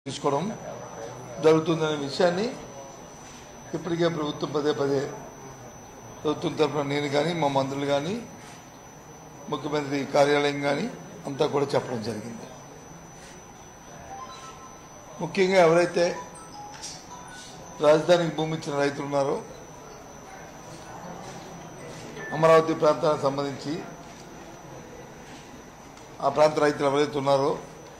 తీసుకోవడం జరుగుతుందనే విషయాన్ని ఇప్పటికే ప్రభుత్వం పదే పదే ప్రభుత్వం తరఫున నేను కానీ మా మంత్రులు కానీ ముఖ్యమంత్రి కార్యాలయం కానీ అంతా కూడా చెప్పడం జరిగింది ముఖ్యంగా ఎవరైతే రాజధానికి భూమి ఇచ్చిన రైతులు ఉన్నారో అమరావతి ప్రాంతానికి సంబంధించి ఆ ప్రాంత రైతులు ఎవరైతే ఉన్నారో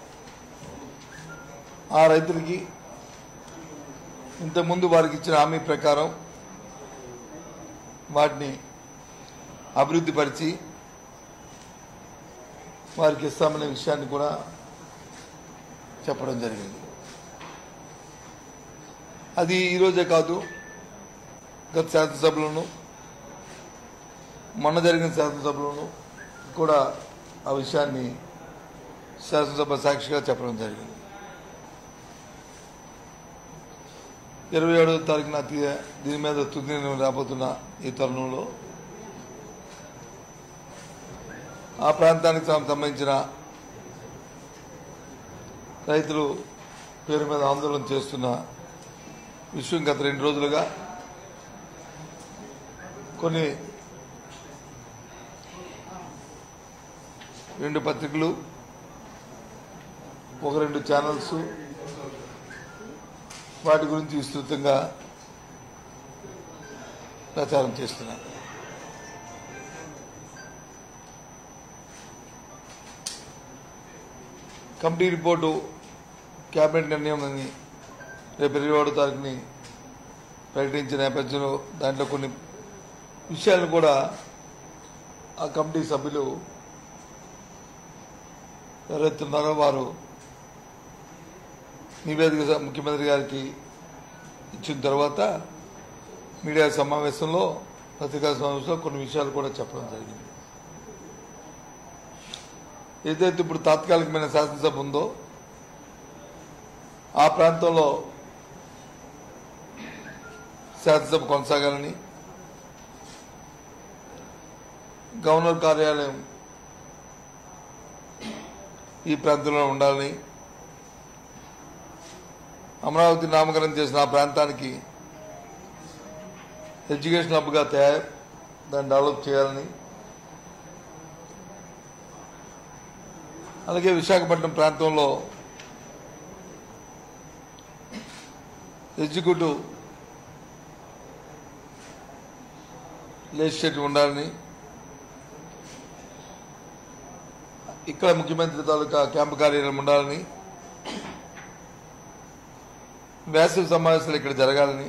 ఆ రైతులకి ఇంతకుముందు వారికి ఇచ్చిన హామీ ప్రకారం వాటిని అభివృద్ధి పరిచి వారికి ఇస్తామనే విషయాన్ని కూడా చెప్పడం జరిగింది అది ఈరోజే కాదు గత శాసనసభలోను మొన్న జరిగిన శాసనసభలోను కూడా ఆ విషయాన్ని శాసనసభ సాక్షిగా చెప్పడం జరిగింది ఇరవై ఏడవ తారీఖున తీ- దీని మీద తుది నిర్ణయం రాబోతున్న ఈ తరుణంలో ఆ ప్రాంతానికి సం- సంబంధించిన రైతులు పేరు మీద ఆందోళన చేస్తున్న విషయం గత రెండు రోజులుగా కొన్ని రెండు పత్రికలు ఒక రెండు ఛానల్స్ వాటి గురించి విస్తృతంగా ప్రచారం చేస్తున్నారు కమిటీ రిపోర్టు కేబినెట్ నిర్ణయం అని రేపు ఇరవై ఏడో తారీఖుని ప్రకటించిన నేపథ్యంలో దాంట్లో కొన్ని విషయాలను కూడా ఆ కమిటీ సభ్యులు ఎవరైతే ఉన్నారో వారు నివేదిక స- ముఖ్యమంత్రి గారికి ఇచ్చిన తర్వాత మీడియా సమావేశంలో పత్రికా సమావేశంలో కొన్ని విషయాలు కూడా చెప్పడం జరిగింది ఏదైతే ఇప్పుడు తాత్కాలికమైన శాసనసభ ఉందో ఆ ప్రాంతంలో శాసనసభ కొనసాగాలని గవర్నర్ కార్యాలయం ఈ ప్రాంతంలో ఉండాలని అమరావతి నామకరణం చేసిన ఆ ప్రాంతానికి ఎడ్యుకేషన్ హబ్గా తయారు దాన్ని డెవలప్ చేయాలని అలాగే విశాఖపట్నం ప్రాంతంలో ఎగ్జిక్యూటివ్ లెజిస్లేటివ్ ఉండాలని ఇక్కడ ముఖ్యమంత్రి తాలూకా క్యాంపు కార్యాలయం ఉండాలని వేసవి సమావేశాలు ఇక్కడ జరగాలని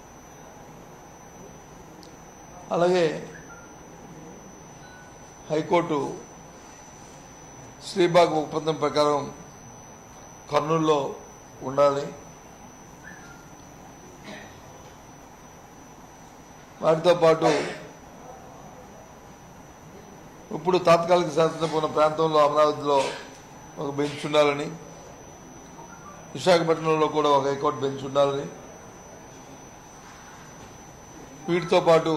అలాగే హైకోర్టు శ్రీబాగ్ ఒప్పందం ప్రకారం కర్నూలులో ఉండాలి వాటితో పాటు ఇప్పుడు తాత్కాలిక శాసనసభ ఉన్న ప్రాంతంలో అమరావతిలో ఒక బెంచ్ ఉండాలని విశాఖపట్నంలో కూడా ఒక హైకోర్టు బెంచ్ ఉండాలని వీటితో పాటు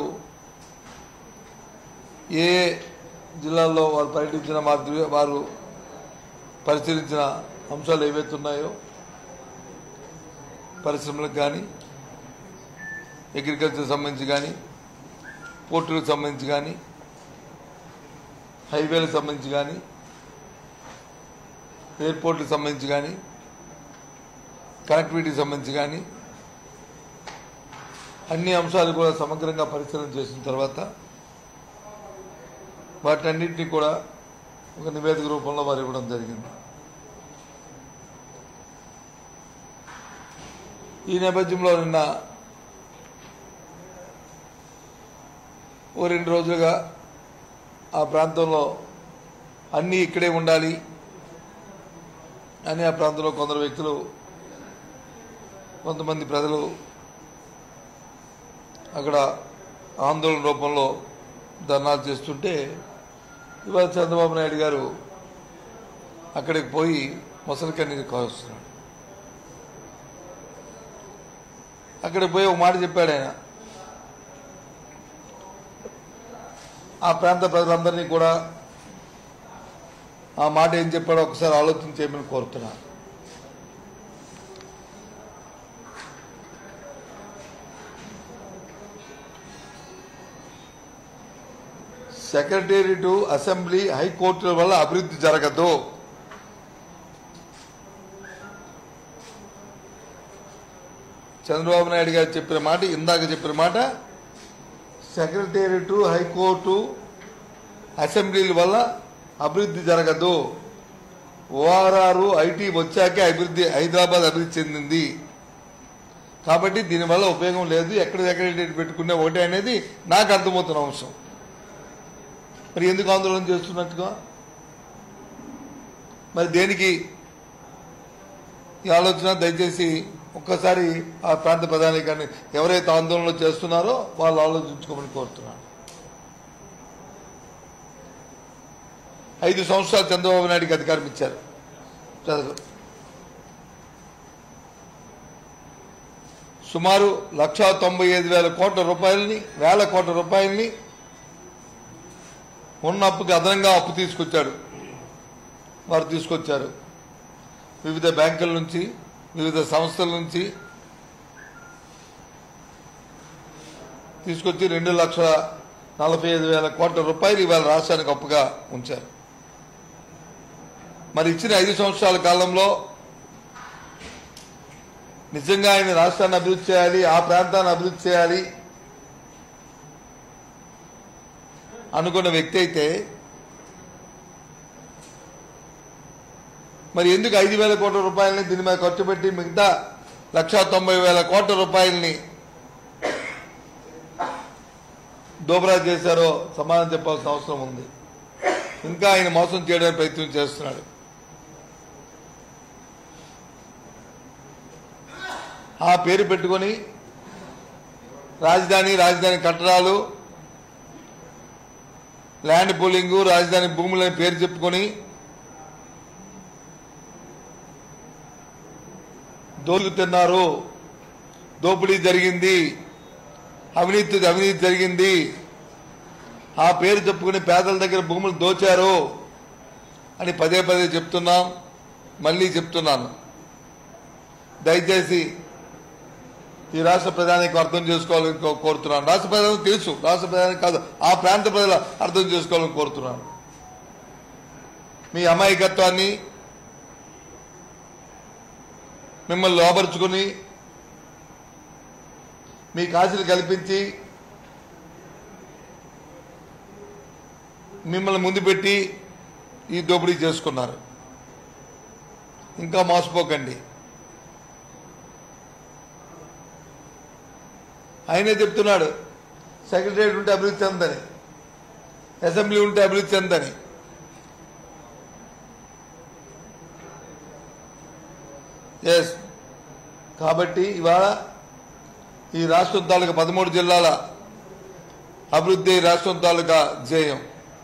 ఏ ఏ జిల్లాల్లో వారు పర్యటించిన వారి వారు పరిశీలించిన అంశాలు ఏవైతే ఉన్నాయో పరిశ్రమలకు కానీ అగ్రికల్చర్ సంబంధించి కానీ పోర్టులకు సంబంధించి కానీ హైవేలకు సంబంధించి కానీ ఎయిర్పోర్ట్లకు సంబంధించి కానీ కనెక్టివిటీకి సంబంధించి కానీ అన్ని అంశాలు కూడా సమగ్రంగా పరిశీలన చేసిన తర్వాత వాటన్నింటినీ కూడా ఒక నివేదిక రూపంలో వారు ఇవ్వడం జరిగింది ఈ నేపథ్యంలో నిన్న ఓ రెండు రోజులుగా ఆ ప్రాంతంలో అన్నీ ఇక్కడే ఉండాలి అని ఆ ప్రాంతంలో కొందరు వ్యక్తులు కొంతమంది ప్రజలు అక్కడ ఆందోళన రూపంలో ధర్నాలు చేస్తుంటే ఇవాళ చంద్రబాబు నాయుడు గారు అక్కడికి పోయి మొసలి కన్నీరు కావస్తున్నాడు అక్కడికి పోయి ఒక మాట చెప్పాడు ఆయన ఆ ప్రాంత ప్రజలందరినీ కూడా ఆ మాట ఏం చెప్పాడో ఒకసారి ఆలోచన చేయమని కోరుతున్నా సెక్రటేరియట్ అసెంబ్లీ హైకోర్టుల వల్ల అభివృద్ధి జరగదు చంద్రబాబు నాయుడు గారు చెప్పిన మాట ఇందాక చెప్పిన మాట సెక్రటేరియట్ హైకోర్టు అసెంబ్లీల వల్ల అభివృద్ధి జరగదు ఓఆర్ఆర్ ఐటీ వచ్చాకే అభివృద్ధి హైదరాబాద్ అభివృద్ధి చెందింది కాబట్టి దీనివల్ల ఉపయోగం లేదు ఎక్కడ సెక్రటేరియట్ పెట్టుకునే ఒకటే అనేది నాకు అర్థమవుతున్న అంశం మరి ఎందుకు ఆందోళన చేస్తున్నట్టుగా మరి దేనికి ఈ ఆలోచన దయచేసి ఒక్కసారి ఆ ప్రాంత ప్రధాని కానీ ఎవరైతే ఆందోళనలు చేస్తున్నారో వాళ్ళు ఆలోచించుకోమని కోరుతున్నాను ఐదు సంవత్సరాలు చంద్రబాబు నాయుడికి అధికారం ఇచ్చారు ప్రజలు సుమారు లక్షా తొంభై ఐదు వేల కోట్ల రూపాయలని వేల కోట్ల రూపాయలని ఉన్న అప్పుకి అదనంగా అప్పు తీసుకొచ్చాడు వారు తీసుకొచ్చారు వివిధ బ్యాంకుల నుంచి వివిధ సంస్థల నుంచి తీసుకొచ్చి రెండు లక్షల నలభై ఐదు వేల కోట్ల రూపాయలు ఇవాళ రాష్ట్రానికి అప్పుగా ఉంచారు మరి ఇచ్చిన ఐదు సంవత్సరాల కాలంలో నిజంగా ఆయన రాష్ట్రాన్ని అభివృద్ధి చేయాలి ఆ ప్రాంతాన్ని అభివృద్ధి చేయాలి అనుకున్న వ్యక్తి అయితే మరి ఎందుకు ఐదు వేల కోట్ల రూపాయలని దీని మీద ఖర్చు పెట్టి మిగతా లక్షా తొంభై వేల కోట్ల రూపాయలని దోబరా చేశారో సమాధానం చెప్పాల్సిన అవసరం ఉంది ఇంకా ఆయన మోసం చేయడానికి ప్రయత్నం చేస్తున్నాడు ఆ పేరు పెట్టుకొని రాజధాని రాజధాని కట్టడాలు ల్యాండ్ పూలింగ్ రాజధాని భూములని పేరు చెప్పుకొని దోలుతున్నారు దోపిడీ జరిగింది అవినీతి అవినీతి జరిగింది ఆ పేరు చెప్పుకుని పేదల దగ్గర భూములు దోచారు అని పదే పదే చెప్తున్నాం మళ్ళీ చెప్తున్నాను దయచేసి ఈ రాష్ట్ర ప్రధానికి అర్థం చేసుకోవాలని కో- కోరుతున్నాను రాష్ట్ర ప్రధానికి తెలుసు రాష్ట్ర ప్రధానికి కాదు ఆ ప్రాంత ప్రజలు అర్థం చేసుకోవాలని కోరుతున్నాను మీ అమాయకత్వాన్ని మిమ్మల్ని లోపరుచుకుని మీ కాశీలు కల్పించి మిమ్మల్ని ముందు పెట్టి ఈ దోపిడీ చేసుకున్నారు ఇంకా మోసపోకండి ఆయనే చెప్తున్నాడు సెక్రటరియట్ ఉంటే అభివృద్ధి చెందని అసెంబ్లీ ఉంటే అభివృద్ధి చెందని ఎస్ కాబట్టి ఇవాళ ఈ రాష్ట్రం తాలూకా పదమూడు జిల్లాల అభివృద్ధి రాష్ట్రం తాలూకా ధ్యేయం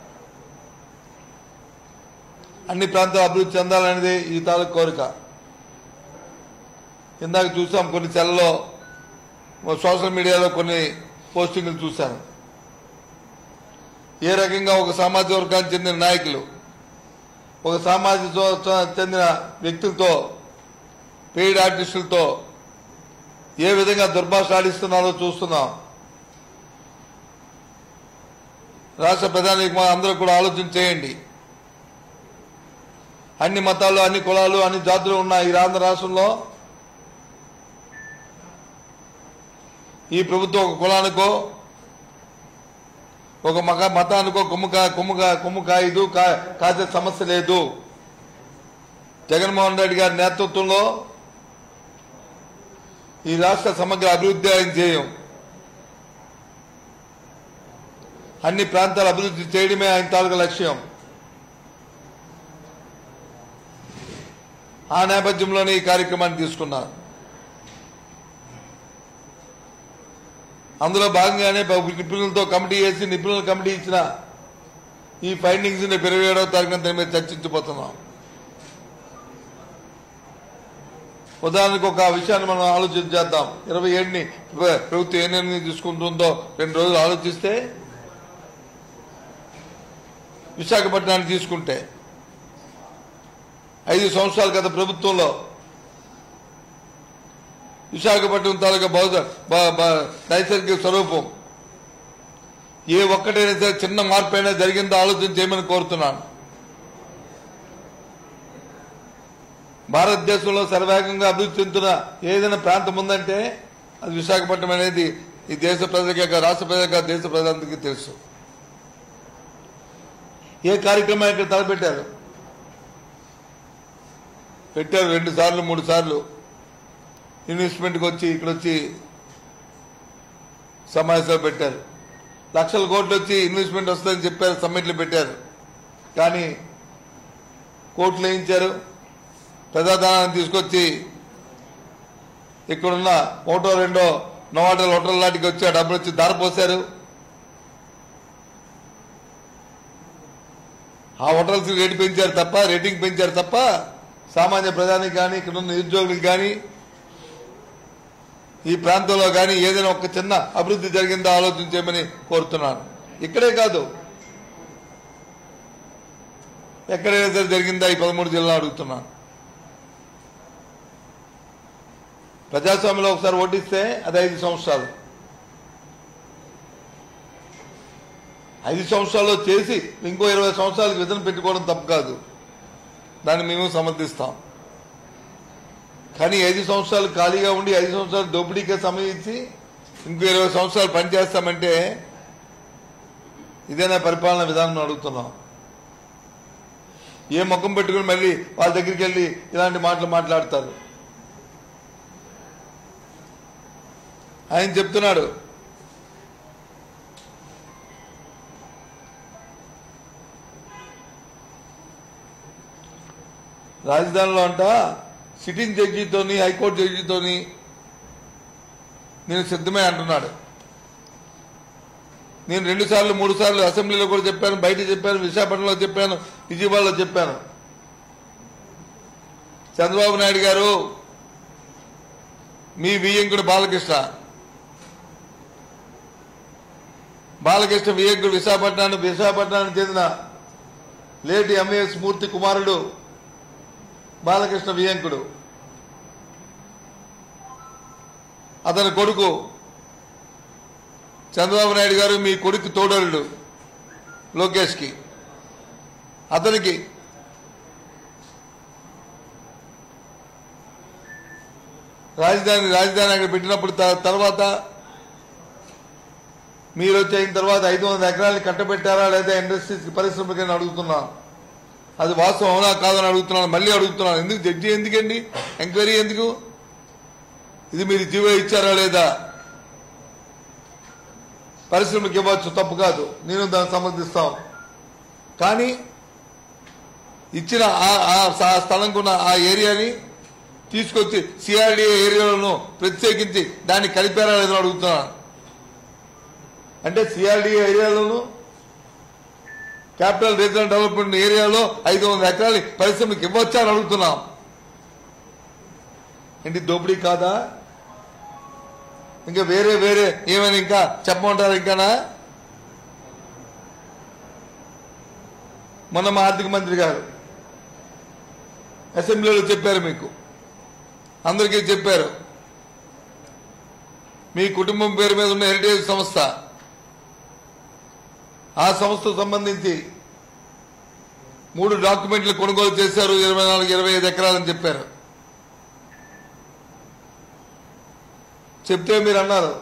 అన్ని ప్రాంతాలు అభివృద్ధి చెందాలనేది ఈ తాలూకు కోరిక ఇందాక చూసాం కొన్ని చెల్లలో సోషల్ మీడియాలో కొన్ని పోస్టింగ్లు చూశాను ఏ రకంగా ఒక సామాజిక వర్గానికి చెందిన నాయకులు ఒక సామాజిక వర్గానికి చెందిన వ్యక్తులతో పెయిడ్ ఆర్టిస్టులతో ఏ విధంగా దుర్భాష ఆడిస్తున్నారో చూస్తున్నాం రాష్ట్ర ప్రధానికి మా అందరూ కూడా ఆలోచన చేయండి అన్ని మతాలు అన్ని కులాలు అన్ని జాతులు ఉన్న ఈ ఆంధ్ర రాష్ట్రంలో ఈ ప్రభుత్వం ఒక కులానికో ఒక మగ మతానికో కొమ్ముకా కొమ్ముగా కొమ్ము కాయదు కా- కాసే సమస్య లేదు జగన్మోహన్ రెడ్డి గారి నేతృత్వంలో ఈ రాష్ట్ర సమగ్ర అభివృద్ధి ఆయన చేయం అన్ని ప్రాంతాల అభివృద్ధి చేయడమే ఆయన తాలూకా లక్ష్యం ఆ నేపథ్యంలోనే ఈ కార్యక్రమాన్ని తీసుకున్నారు అందులో భాగంగానే నిపుణులతో కమిటీ వేసి నిపుణుల కమిటీ ఇచ్చిన ఈ ఫైండింగ్స్ ని ఇరవై ఏడవ తారీఖున దాని మీద చర్చించబోతున్నాం ఉదాహరణకు ఒక విషయాన్ని మనం ఆలోచన చేద్దాం ఇరవై ఏడుని ప్రభుత్వం ఏ నిర్ణయం తీసుకుంటుందో రెండు రోజులు ఆలోచిస్తే విశాఖపట్నాన్ని తీసుకుంటే ఐదు సంవత్సరాల గత ప్రభుత్వంలో విశాఖపట్నం తాలూకా బహుశా బ- బ- నైసర్గిక స్వరూపం ఏ ఒక్కటైనా సరే చిన్న మార్పు అయినా జరిగిందో ఆలోచన చేయమని కోరుతున్నాను భారతదేశంలో సర్వేగంగా అభివృద్ధి చెందుతున్న ఏదైనా ప్రాంతం ఉందంటే అది విశాఖపట్నం అనేది ఈ దేశ ప్రజలకే కాదు, రాష్ట్ర ప్రజలకే కాదు, దేశ ప్రజలందరికీ తెలుసు ఏ కార్యక్రమం ఇక్కడ తలపెట్టారు పెట్టారు రెండు సార్లు మూడు సార్లు ఇన్వెస్ట్మెంట్కి వచ్చి ఇక్కడ వచ్చి సమావేశాలు పెట్టారు లక్షల కోట్లు వచ్చి ఇన్వెస్ట్మెంట్ వస్తుందని చెప్పారు సమ్మిట్లు పెట్టారు కానీ కోట్లు వేయించారు ప్రజాధనాన్ని తీసుకొచ్చి ఇక్కడున్న ఒకటో రెండో నోవాటల్ హోటల్ లాంటికి వచ్చి ఆ డబ్బులు వచ్చి ధర పోశారు ఆ హోటల్స్ రేటు పెంచారు తప్ప రేటింగ్ పెంచారు తప్ప సామాన్య ప్రజానికి కానీ ఇక్కడ ఉన్న నిరుద్యోగులకు కానీ ఈ ప్రాంతంలో కానీ ఏదైనా ఒక చిన్న అభివృద్ధి జరిగిందో ఆలోచన చేయమని కోరుతున్నాను ఇక్కడే కాదు ఎక్కడైనా సరే జరిగిందా ఈ పదమూడు జిల్లా అడుగుతున్నాను ప్రజాస్వామ్యంలో ఒకసారి ఓటిస్తే అది ఐదు సంవత్సరాలు ఐదు సంవత్సరాల్లో చేసి ఇంకో ఇరవై సంవత్సరాలకు విధులు పెట్టుకోవడం తప్పు కాదు దాన్ని మేము సమర్థిస్తాం కానీ ఐదు సంవత్సరాలు ఖాళీగా ఉండి ఐదు సంవత్సరాలు దోపిడీకే సమయం ఇచ్చి ఇంకో ఇరవై సంవత్సరాలు పనిచేస్తామంటే ఇదేనా పరిపాలన విధానం అడుగుతున్నాం ఏ ముఖం పెట్టుకుని మళ్ళీ వాళ్ళ దగ్గరికి వెళ్ళి ఇలాంటి మాటలు మాట్లాడతారు ఆయన చెప్తున్నాడు రాజధానిలో అంట సిట్టింగ్ జడ్జితోని హైకోర్టు జడ్జితోని నేను సిద్ధమే అంటున్నాడు నేను రెండు సార్లు మూడు సార్లు అసెంబ్లీలో కూడా చెప్పాను బయట చెప్పాను విశాఖపట్నంలో చెప్పాను విజయవాడలో చెప్పాను చంద్రబాబు నాయుడు గారు మీ వియ్యంకుడు బాలకృష్ణ బాలకృష్ణ వియ్యంకుడు విశాఖపట్నాన్ని విశాఖపట్నానికి చెందిన లేటి ఎంఏఎస్ మూర్తి కుమారుడు బాలకృష్ణ వియ్యంకుడు అతని కొడుకు చంద్రబాబు నాయుడు గారు మీ కొడుకు తోడరుడు లోకేష్కి అతనికి రాజధాని రాజధాని అక్కడ పెట్టినప్పుడు త- తర్వాత మీరు వచ్చి అయిన తర్వాత ఐదు వందల ఎకరాలు కట్టబెట్టారా లేదా ఇండస్ట్రీస్ పరిశ్రమకి అని అడుగుతున్నాను అది వాస్తవం అవునా కాదని అడుగుతున్నాను మళ్ళీ అడుగుతున్నాను ఎందుకు జడ్జి ఎందుకండి ఎంక్వైరీ ఎందుకు ఇది మీరు జీవో ఇచ్చారా లేదా పరిశ్రమకి ఇవ్వచ్చు తప్పు కాదు నేను దాన్ని సమర్థిస్తాం కానీ ఇచ్చిన ఆ- ఆ స- స్థలంకు ఉన్న ఆ ఏరియాని తీసుకొచ్చి సిఆర్డీఏ ఏరియాలను ప్రత్యేకించి దాన్ని కలిపారా లేదని అడుగుతున్నాను అంటే సిఆర్డీఏ ఏరియాలోను క్యాపిటల్ రీజనల్ డెవలప్మెంట్ ఏరియాలో ఐదు వందల ఎకరాలు పరిశ్రమకి ఇవ్వచ్చా అని అడుగుతున్నాం ఏంటి దోపిడీ కాదా ఇంకా వేరే వేరే ఏమైనా ఇంకా చెప్పమంటారు ఇంకానా మొన్న మా ఆర్థిక మంత్రి గారు అసెంబ్లీలో చెప్పారు మీకు అందరికీ చెప్పారు మీ కుటుంబం పేరు మీద ఉన్న హెరిటేజ్ సంస్థ ఆ సంస్థకు సంబంధించి మూడు డాక్యుమెంట్లు కొనుగోలు చేశారు ఇరవై నాలుగు ఇరవై ఐదు ఎకరాలని చెప్పారు చెప్తే మీరు అన్నారు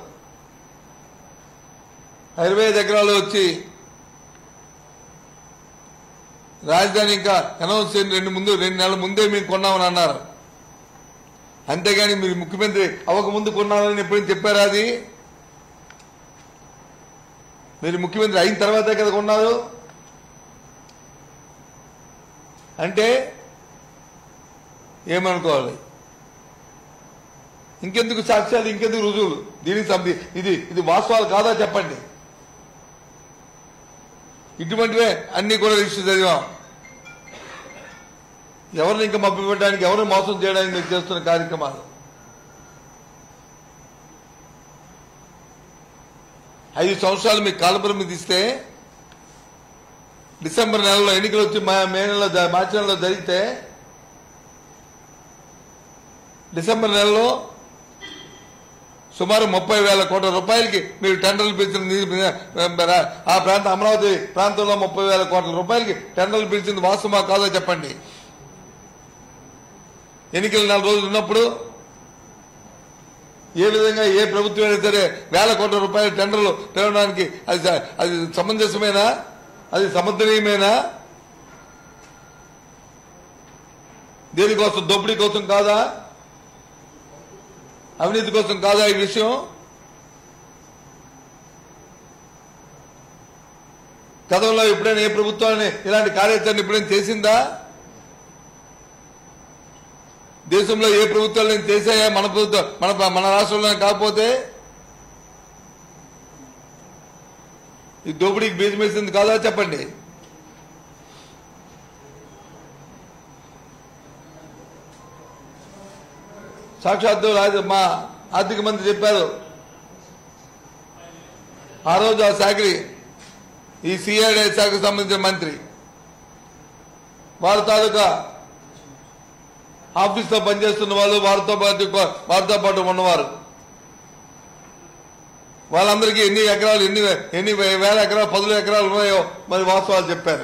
ఇరవై ఐదు ఎకరాలు వచ్చి రాజధాని ఇంకా అనౌన్స్ చేయండి రెండు ముందు రెండు నెలల ముందే మేము కొన్నామని అన్నారు అంతేగాని మీరు ముఖ్యమంత్రి అవ్వక ముందు కొన్నారని ఎప్పుడైనా చెప్పారా అది మీరు ముఖ్యమంత్రి అయిన తర్వాతే కదా కొన్నారు అంటే ఏమనుకోవాలి ఇంకెందుకు సాక్ష్యాలు ఇంకెందుకు రుజువులు దీనికి సంబి ఇది ఇది వాస్తవాలు కాదా చెప్పండి ఇటువంటివే అన్ని కూడా లిస్టు చదివాం ఎవరిని ఇంకా మభ్య పెట్టడానికి ఎవరిని మోసం చేయడానికి మీరు చేస్తున్న కార్యక్రమాలు ఐదు సంవత్సరాలు మీకు కాలపరిమితి ఇస్తే డిసెంబర్ నెలలో ఎన్నికలు వచ్చి మా- మే నెలలో జ- మార్చి నెలలో జరిగితే డిసెంబర్ నెలలో సుమారు ముప్పై వేల కోట్ల రూపాయలకి మీరు టెండర్లు పిలిచిన నిధి- ఆ ప్రాంత అమరావతి ప్రాంతంలో ముప్పై వేల కోట్ల రూపాయలకి టెండర్లు పిలిచింది వాస్తవమా కాదో చెప్పండి ఎన్నికలు నెల రోజులు ఉన్నప్పుడు ఏ విధంగా ఏ ప్రభుత్వం అయినా సరే వేల కోట్ల రూపాయల టెండర్లు పిలవడానికి అది స- అది సమంజసమేనా అది సమర్థనీయమేనా దేనికోసం దోపిడీ కోసం కాదా అవినీతి కోసం కాదా ఈ విషయం గతంలో ఎప్పుడైనా ఏ ప్రభుత్వాన్ని ఇలాంటి కార్యాచరణ ఎప్పుడైనా చేసిందా దేశంలో ఏ ప్రభుత్వాలు నేను చేశాయా మన ప్రభుత్వం మన మన రాష్ట్రంలో కాకపోతే ఈ దోపిడీకి బీజం వేసింది కాదా చెప్పండి సాక్షాత్తు రాజ మా ఆర్థిక మంత్రి చెప్పారు ఆ రోజు ఆ శాఖని ఈ సిఐడి శాఖకు సంబంధించిన మంత్రి వారి తాలూకా ఆఫీస్ లో పనిచేస్తున్న వాళ్ళు వారితో పాటు వారితో పాటు ఉన్నవారు వాళ్ళందరికీ ఎన్ని ఎకరాలు ఎన్ని ఎన్ని వేల ఎకరాలు పదుల ఎకరాలు ఉన్నాయో మరి వాస్తవాలు చెప్పారు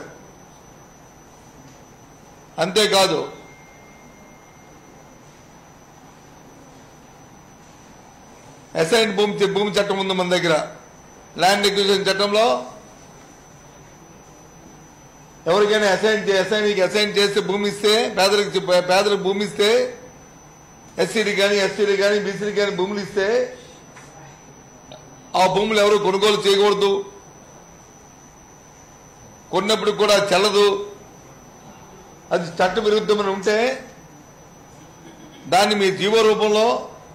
అంతేకాదు అసైన్ భూమి భూమి చట్టం ఉంది మన దగ్గర ల్యాండ్ ఎక్విజిషన్ చట్టంలో ఎవరికైనా అసైన్ అసైన్కి అసైన్ చేస్తే భూమి ఇస్తే పేదలకు పేదలకు భూమి ఇస్తే ఎస్సీలు కానీ ఎస్టీలు కానీ బీసీలు కానీ భూములు ఇస్తే ఆ భూములు ఎవరు కొనుగోలు చేయకూడదు కొన్నప్పుడు కూడా చెల్లదు అది చట్ట విరుద్ధమని ఉంటే దాన్ని మీ జీవో రూపంలో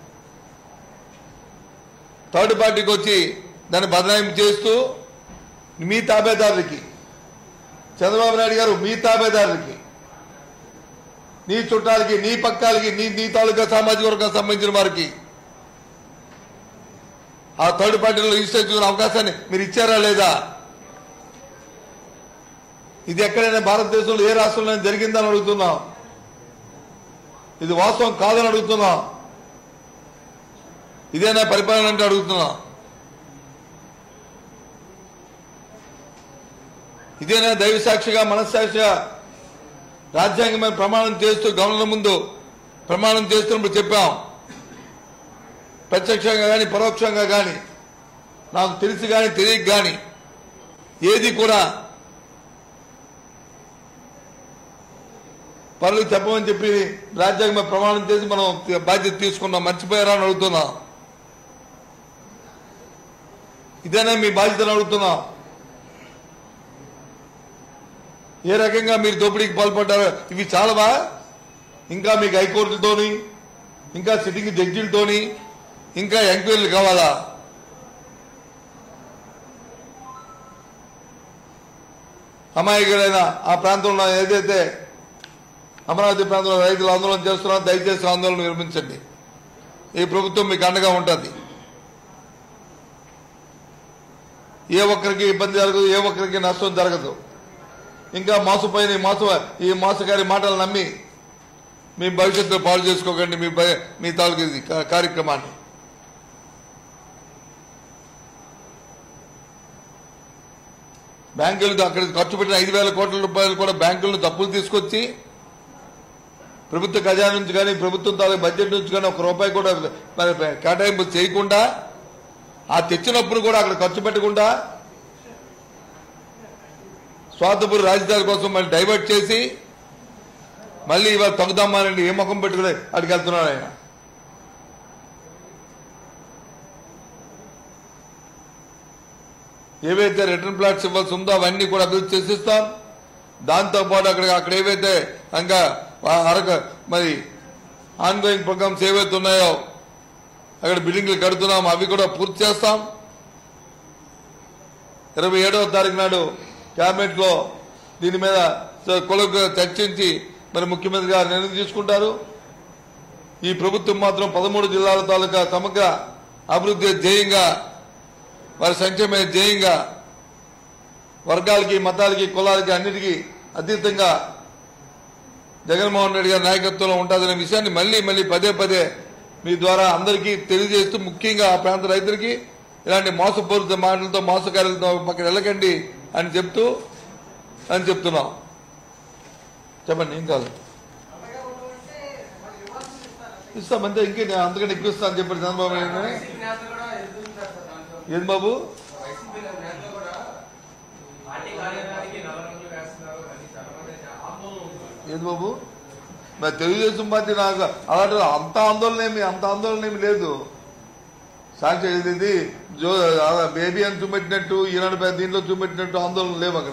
థర్డ్ పార్టీకి వచ్చి దాన్ని బదనాయింపు చేస్తూ మీ తాబేదారులకి చంద్రబాబు నాయుడు గారు మీ తాబేదారులకి నీ చుట్టాలకి నీ పక్కాలకి నీ నీ తాలూకా సామాజిక వర్గం సంబంధించిన వారికి ఆ థర్డ్ పార్టీలో రిజిస్టర్ చేసుకునే అవకాశాన్ని మీరు ఇచ్చారా లేదా ఇది ఎక్కడైనా భారతదేశంలో ఏ రాష్ట్రంలో జరిగిందని అడుగుతున్నాం ఇది వాస్తవం కాదని అడుగుతున్నాం ఇదేనా పరిపాలన అంటే అడుగుతున్నాం ఇదేనా దైవ సాక్షిగా మనస్సాక్షిగా రాజ్యాంగమైన ప్రమాణం చేస్తూ గవర్నర్ ముందు ప్రమాణం చేస్తున్నప్పుడు చెప్పాం ప్రత్యక్షంగా కానీ పరోక్షంగా కానీ నాకు తెలిసి కానీ తెలియక కానీ ఏది కూడా పనులు చెప్పమని చెప్పి రాజ్యాంగ ప్రమాణం చేసి మనం బాధ్యత తీసుకున్నాం మర్చిపోయారా అని అడుగుతున్నాం ఇదేనా మీ బాధ్యతను అడుగుతున్నాం ఏ రకంగా మీరు దోపిడీకి పాల్పడ్డారో ఇవి చాలవా ఇంకా మీకు హైకోర్టులతోని ఇంకా సిట్టింగ్ జడ్జిలతోని ఇంకా ఎంక్వైరీలు కావాలా అమాయకులైన ఆ ప్రాంతంలో ఏదైతే అమరావతి ప్రాంతంలో రైతులు ఆందోళన చేస్తున్నారో దయచేసి ఆందోళన విరమించండి ఈ ప్రభుత్వం మీకు అండగా ఉంటుంది ఏ ఒక్కరికి ఇబ్బంది జరగదు ఏ ఒక్కరికి నష్టం జరగదు ఇంకా మోసపోయిన ఈ మోస ఈ మోసగారి మాటలు నమ్మి మీ భవిష్యత్తులో పాలు చేసుకోకండి మీ భయ- మీ తాలూకు ఇది కా- కార్యక్రమాన్ని బ్యాంకులు అక్కడ ఖర్చు పెట్టిన ఐదు వేల కోట్ల రూపాయలు కూడా బ్యాంకులను తప్పులు తీసుకొచ్చి ప్రభుత్వ ఖజానా నుంచి కానీ ప్రభుత్వం తాలూకు బడ్జెట్ నుంచి కానీ ఒక రూపాయి కూడా మరి కేటాయింపు చేయకుండా ఆ తెచ్చినప్పుడు కూడా అక్కడ ఖర్చు పెట్టకుండా స్వార్థపూర్ రాజధాని కోసం మళ్ళీ డైవర్ట్ చేసి మళ్ళీ ఇవాళ తగ్గుదామానండి ఏ ముఖం పెట్టుకుని అక్కడికి వెళ్తున్నాడు ఆయన ఏవైతే రిటర్న్ ప్లాట్స్ ఇవ్వాల్సి ఉందో అవన్నీ కూడా అభివృద్ధి చేసిస్తాం దాంతో పాటు అక్కడ అక్కడ ఏవైతే ఇంకా ఆ అరక మరి ఆన్ గోయింగ్ ప్రోగ్రామ్స్ ఏవైతే ఉన్నాయో అక్కడ బిల్డింగ్లు కడుతున్నాం అవి కూడా పూర్తి చేస్తాం ఇరవై ఏడవ తారీఖు నాడు కేబినెట్ లో దీని మీద కొలకు చర్చించి మరి ముఖ్యమంత్రి గారు నిర్ణయం తీసుకుంటారు ఈ ప్రభుత్వం మాత్రం పదమూడు జిల్లాల తాలూకా సమగ్ర అభివృద్ధి ధ్యేయంగా వారి సంక్షేమ ధ్యేయంగా వర్గాలకి మతాలకి కులాలకి అన్నిటికీ అతీతంగా జగన్మోహన్ రెడ్డి గారి నాయకత్వంలో ఉంటుందనే విషయాన్ని మళ్ళీ మళ్ళీ పదే పదే మీ ద్వారా అందరికీ తెలియజేస్తూ ముఖ్యంగా ఆ ప్రాంత రైతులకి ఇలాంటి మోసపూరిత మాటలతో మోసకారులతో పక్కన వెళ్ళకండి అని చెప్తూ అని చెప్తున్నాం చెప్పండి ఏం కాదు ఇస్తామంతే ఇంకే నేను అంతకంటే ఎక్కువ ఇస్తాను అని చెప్పాడు చంద్రబాబు నాయుడు వైసీపీ నేతలు కూడా ఎదురుతున్నారు సార్ దాంట్లో. ఏది బాబు వైసీపీ నేతలు కూడా పార్టీ కార్యాలయానికి నల్లరంగులు వేస్తున్నారు అని చాలా మంది ఆందోళన ఉంది. ఏది బాబు మరి తెలుగుదేశం పార్టీ నాకు అలాంటి అంత ఆందోళన ఏమి అంత ఆందోళన ఏమి లేదు సాక్షి ఇది- ఇది జో బేబీ అని చూపెట్టినట్టు ఈనాడు పెద్ద దీంట్లో చూపెట్టినట్టు ఆందోళన లేవు అక్కడ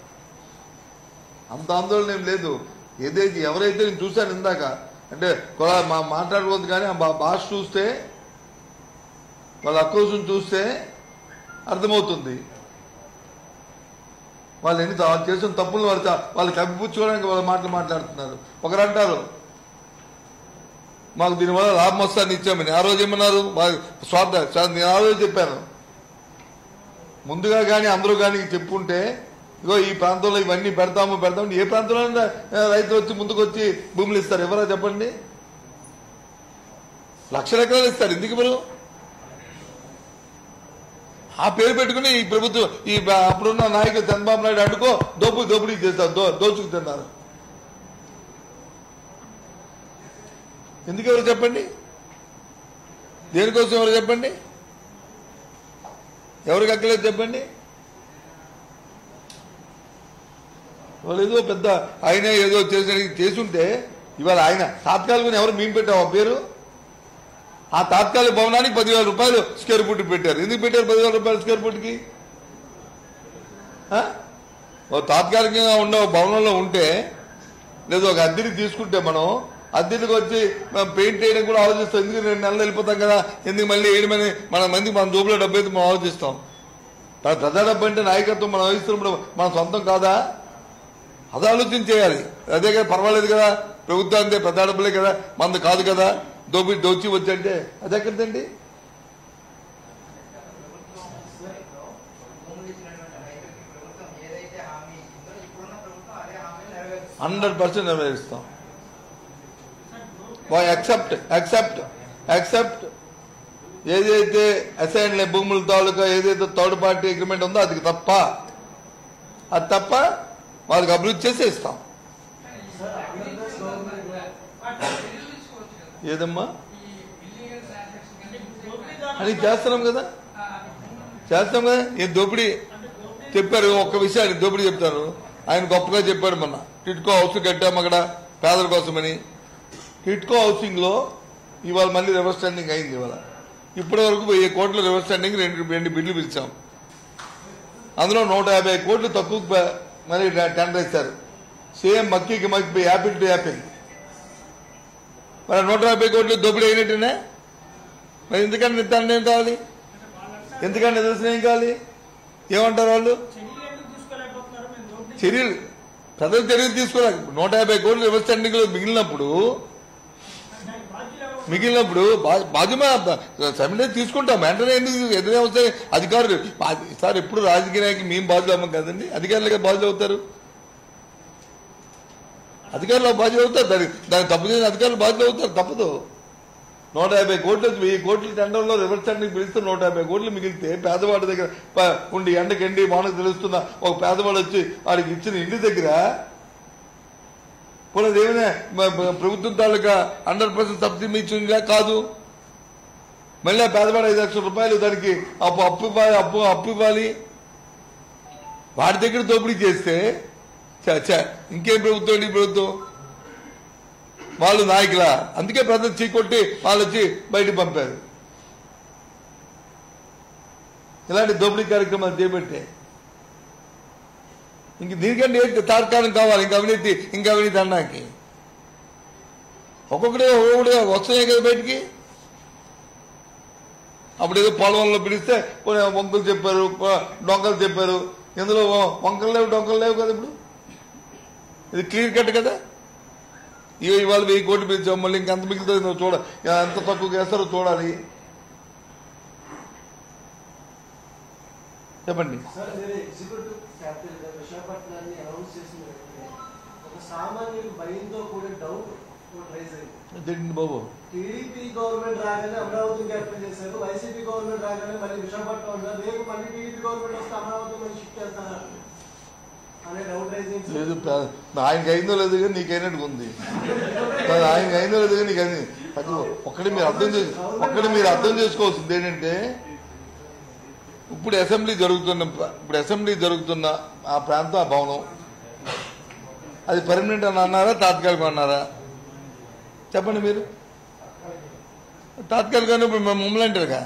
అంత ఆందోళన ఏం లేదు ఏదైతే ఎవరైతే నేను చూశాను ఇందాక అంటే కొలా మా మాట్లాడుకోవద్దు కానీ ఆ బా- భాష చూస్తే వాళ్ళ అక్రోషం చూస్తే అర్థమవుతుంది వాళ్ళు ఎన్ని వాళ్ళు చేసిన తప్పులు వాళ్ళు చా- వాళ్ళు కప్పిపుచ్చుకోవడానికి వాళ్ళ మాటలు మాట్లాడుతున్నారు ఒకరు అంటారు మాకు దీనివల్ల లాభం వస్తాన్ని ఇచ్చామని ఆ రోజు ఏమన్నారు మా- స్వార్థ స్వార్థ- నేను ఆ రోజు చెప్పాను ముందుగా కానీ అందరూ కానీ చెప్పుంటే ఇగో ఈ ప్రాంతంలో ఇవన్నీ పెడతాము పెడతాము ఏ ప్రాంతంలో అయినా, ఆ, రైతులు వచ్చి ముందుకు వచ్చి భూములు ఇస్తారు ఎవరా చెప్పండి లక్షల ఎకరాలు ఇస్తారు ఎందుకు మీరు ఆ పేరు పెట్టుకుని ఈ ప్రభుత్వం ఈ బ- అప్పుడున్న నాయకులు చంద్రబాబు నాయుడు అడ్డుకో దోపు దోపిడీ చేస్తారు దో దోచుకు తిన్నారు ఎందుకు ఎవరు చెప్పండి దేనికోసం ఎవరు చెప్పండి ఎవరికి అక్కలేదు చెప్పండి వాళ్ళు ఏదో పెద్ద ఆయన ఏదో చేసిన చేసుంటే ఇవాళ ఆయన తాత్కాలికంగా ఎవరు మేము పెట్టాం ఆ పేరు ఆ తాత్కాలిక భవనానికి పదివేల రూపాయలు స్క్వేర్ ఫుట్ పెట్టారు ఎందుకు పెట్టారు పదివేల రూపాయలు స్క్వేర్ ఫుట్కి ఆ? ఓ తాత్కాలికంగా ఉన్న ఒక భవనంలో ఉంటే లేదా ఒక అద్దెకి తీసుకుంటే మనం అద్దెకి వచ్చి మనం పెయింట్ వేయడం కూడా ఆలోచిస్తాం ఎందుకు రెండు నెలలు వెళ్ళిపోతాం కదా ఎందుకు మళ్ళీ వేయడమని మన మంది మన జోబులో డబ్బు అయితే మనం ఆలోచిస్తాం కానీ ప్రజా డబ్బు అంటే నాయకత్వం మనం వహిస్తున్నప్పుడు మన సొంతం కాదా అది ఆలోచన చేయాలి అదే కదా పర్వాలేదు కదా ప్రభుత్వం అంతే ప్రజా డబ్బులే కదా మంది కాదు కదా దోపి దోచి వచ్చి అంటే అది ఎక్కడిదండి భూములు ఇచ్చినటువంటి రైతులకి ప్రభుత్వం ఏదైతే హామీ ఇచ్చిందో ఇప్పుడున్న ప్రభుత్వం అదే హామీని నెరవేరుస్తుంది హండ్రెడ్ పర్సెంట్ నెరవేరుస్తాం ఎక్సెప్ట్ ఎక్సెప్ట్ ఎక్సెప్ట్ ఏదైతే అసైన్ భూముల తాలూకా ఏదైతే థర్డ్ పార్టీ అగ్రిమెంట్ ఉందో అది తప్ప అది తప్ప వాళ్ళకి అభివృద్ధి చేసి ఇస్తాం ఏదమ్మా అది చేస్తున్నాం కదా చేస్తాం కదా ఏ దోపిడీ చెప్పారు ఒక్క విషయాన్ని దోపిడీ చెప్తాను ఆయన గొప్పగా చెప్పాడు మొన్న టిట్కో హౌస్ కట్టాము అక్కడ పేదల కోసమని టిట్కో హౌసింగ్ లో ఇవాళ మళ్ళీ రివర్స్ స్టాండింగ్ అయింది ఇవాళ ఇప్పటి వరకు వెయ్యి కోట్ల రివర్స్ స్టాండింగ్ రెండు రెండు బిడ్లు పిలిచాం అందులో నూట యాభై కోట్లు తక్కువ ప- మరి టెండర్ ఇస్తారు సేమ్ మక్కీకి మక్కి యాపిల్ టు యాపిల్ మరి నూట యాభై కోట్లు దోపిడీ అయినట్టునే మరి ఎందుకంటే నిర్ధారణ ఏం కావాలి ఎందుకంటే నిదర్శనం ఏం కావాలి ఏమంటారు వాళ్ళు చర్యలు ఎందుకు తీసుకోలేకపోతున్నారు మేము దోపిడీ చర్యలు ప్రజలు చర్యలు తీసుకోవాలి నూట యాభై కోట్లు రివర్స్ స్టాండింగ్ లో మిగిలినప్పుడు దానికి బాధ్యులు ఎవరు? మిగిలినప్పుడు బాధ్యమ సమిటే తీసుకుంటాం వెంటనే ఎందుకు ఎదురే వస్తాయి అధికారులు బా- సార్ ఎప్పుడు రాజకీయ నాయకులు మేము బాధ్యులు అవ్వం కదండి అధికారులుగా బాధ్యులు అవుతారు అధికారులు బాధ్యులు అవుతారు దానికి దానికి తప్పు చేసిన అధికారులు బాధ్యులు అవుతారు తప్పదు నూట యాభై కోట్లు వెయ్యి కోట్ల టెండర్లో రివర్స్ టెండర్ పిలిస్తే నూట యాభై కోట్లు మిగిలితే పేదవాడి దగ్గర ప- ఉండి ఎండకెండి మనకు తెలుస్తున్న ఒక పేదవాడు వచ్చి వాడికి ఇచ్చిన ఇంటి దగ్గర పోనీ ఏమైనా మ- మ- ప్రభుత్వం తాలూకా హండ్రెడ్ పర్సెంట్ సబ్సిడీ ఇచ్చిందిగా కాదు మళ్ళీ ఆ పేదవాడు ఐదు లక్షల రూపాయలు దానికి అప్పు అప్పు ఇవ్వాలి అప్పు అప్పు ఇవ్వాలి వాడి దగ్గర దోపిడీ చేస్తే చ- చ, ఇంకేం ప్రభుత్వం ఈ ప్రభుత్వం వాళ్ళు నాయకులా అందుకే ప్రజలు చీకొట్టి వాళ్ళు వచ్చి బయటకు పంపారు ఇలాంటి దోపిడీ కార్యక్రమాలు చేపట్టే ఇంక దీనికంటే ఏంటి తాత్కాలం కావాలి ఇంకా అవినీతి ఇంకా అవినీతి అన్నాకి ఒక్కొక్కడే ఒక్కొక్కడే వస్తున్నాయి కదా బయటికి అప్పుడు ఏదో పొలంలో పిలిస్తే కొన్ని వంకలు చెప్పారు కొ- డొంకలు చెప్పారు ఇందులో వంకలు లేవు డొంకలు లేవు కదా ఇప్పుడు ఇది క్లియర్ కట్ కదా ఇక ఇవాళ వెయ్యి కోట్లు పిలిచాం మళ్ళీ ఇంకెంత మిగులుతుంది నువ్వు చూడ ఎంత తక్కువ వేస్తారో చూడాలి చెప్పండి సార్ మీరు ఎగ్జిక్యూటివ్ క్యాపిటల్ గా విశాఖపట్నాన్ని అనౌన్స్ చేసిన వెంటనే ఒక సామాన్యుడు భయంతో కూడిన డౌట్ ఒకటి రైజ్ అయింది ఏంటి బాబు టీడీపీ గవర్నమెంట్ రాగానే అమరావతిని క్యాపిటల్ చేశారు వైసీపీ గవర్నమెంట్ రాగానే మళ్ళీ విశాఖపట్నం ఉన్నారు రేపు మళ్ళీ టీడీపీ గవర్నమెంట్ వస్తే అమరావతి మళ్ళీ షిఫ్ట్ చేస్తారా అనే డౌట్ రైజింగ్ లేదు ప్రా- ఆయనకి అయిందో లేదు కానీ నీకైనట్టుగా ఉంది మరి ఆయనకి అయిందో లేదు కానీ నీకు అయింది అది ఒక్కటి మీరు అర్థం చేసి ఒక్కటి మీరు అర్థం చేసుకోవాల్సింది ఏంటంటే ఇప్పుడు అసెంబ్లీ జరుగుతున్న ఇప్పుడు అసెంబ్లీ జరుగుతున్న ఆ ప్రాంతం ఆ భవనం అది పర్మనెంట్ అని అన్నారా తాత్కాలికం అన్నారా చెప్పండి మీరు తాత్కాలికంగా ఇప్పుడు మేము మమ్మల్ని అంటారుగా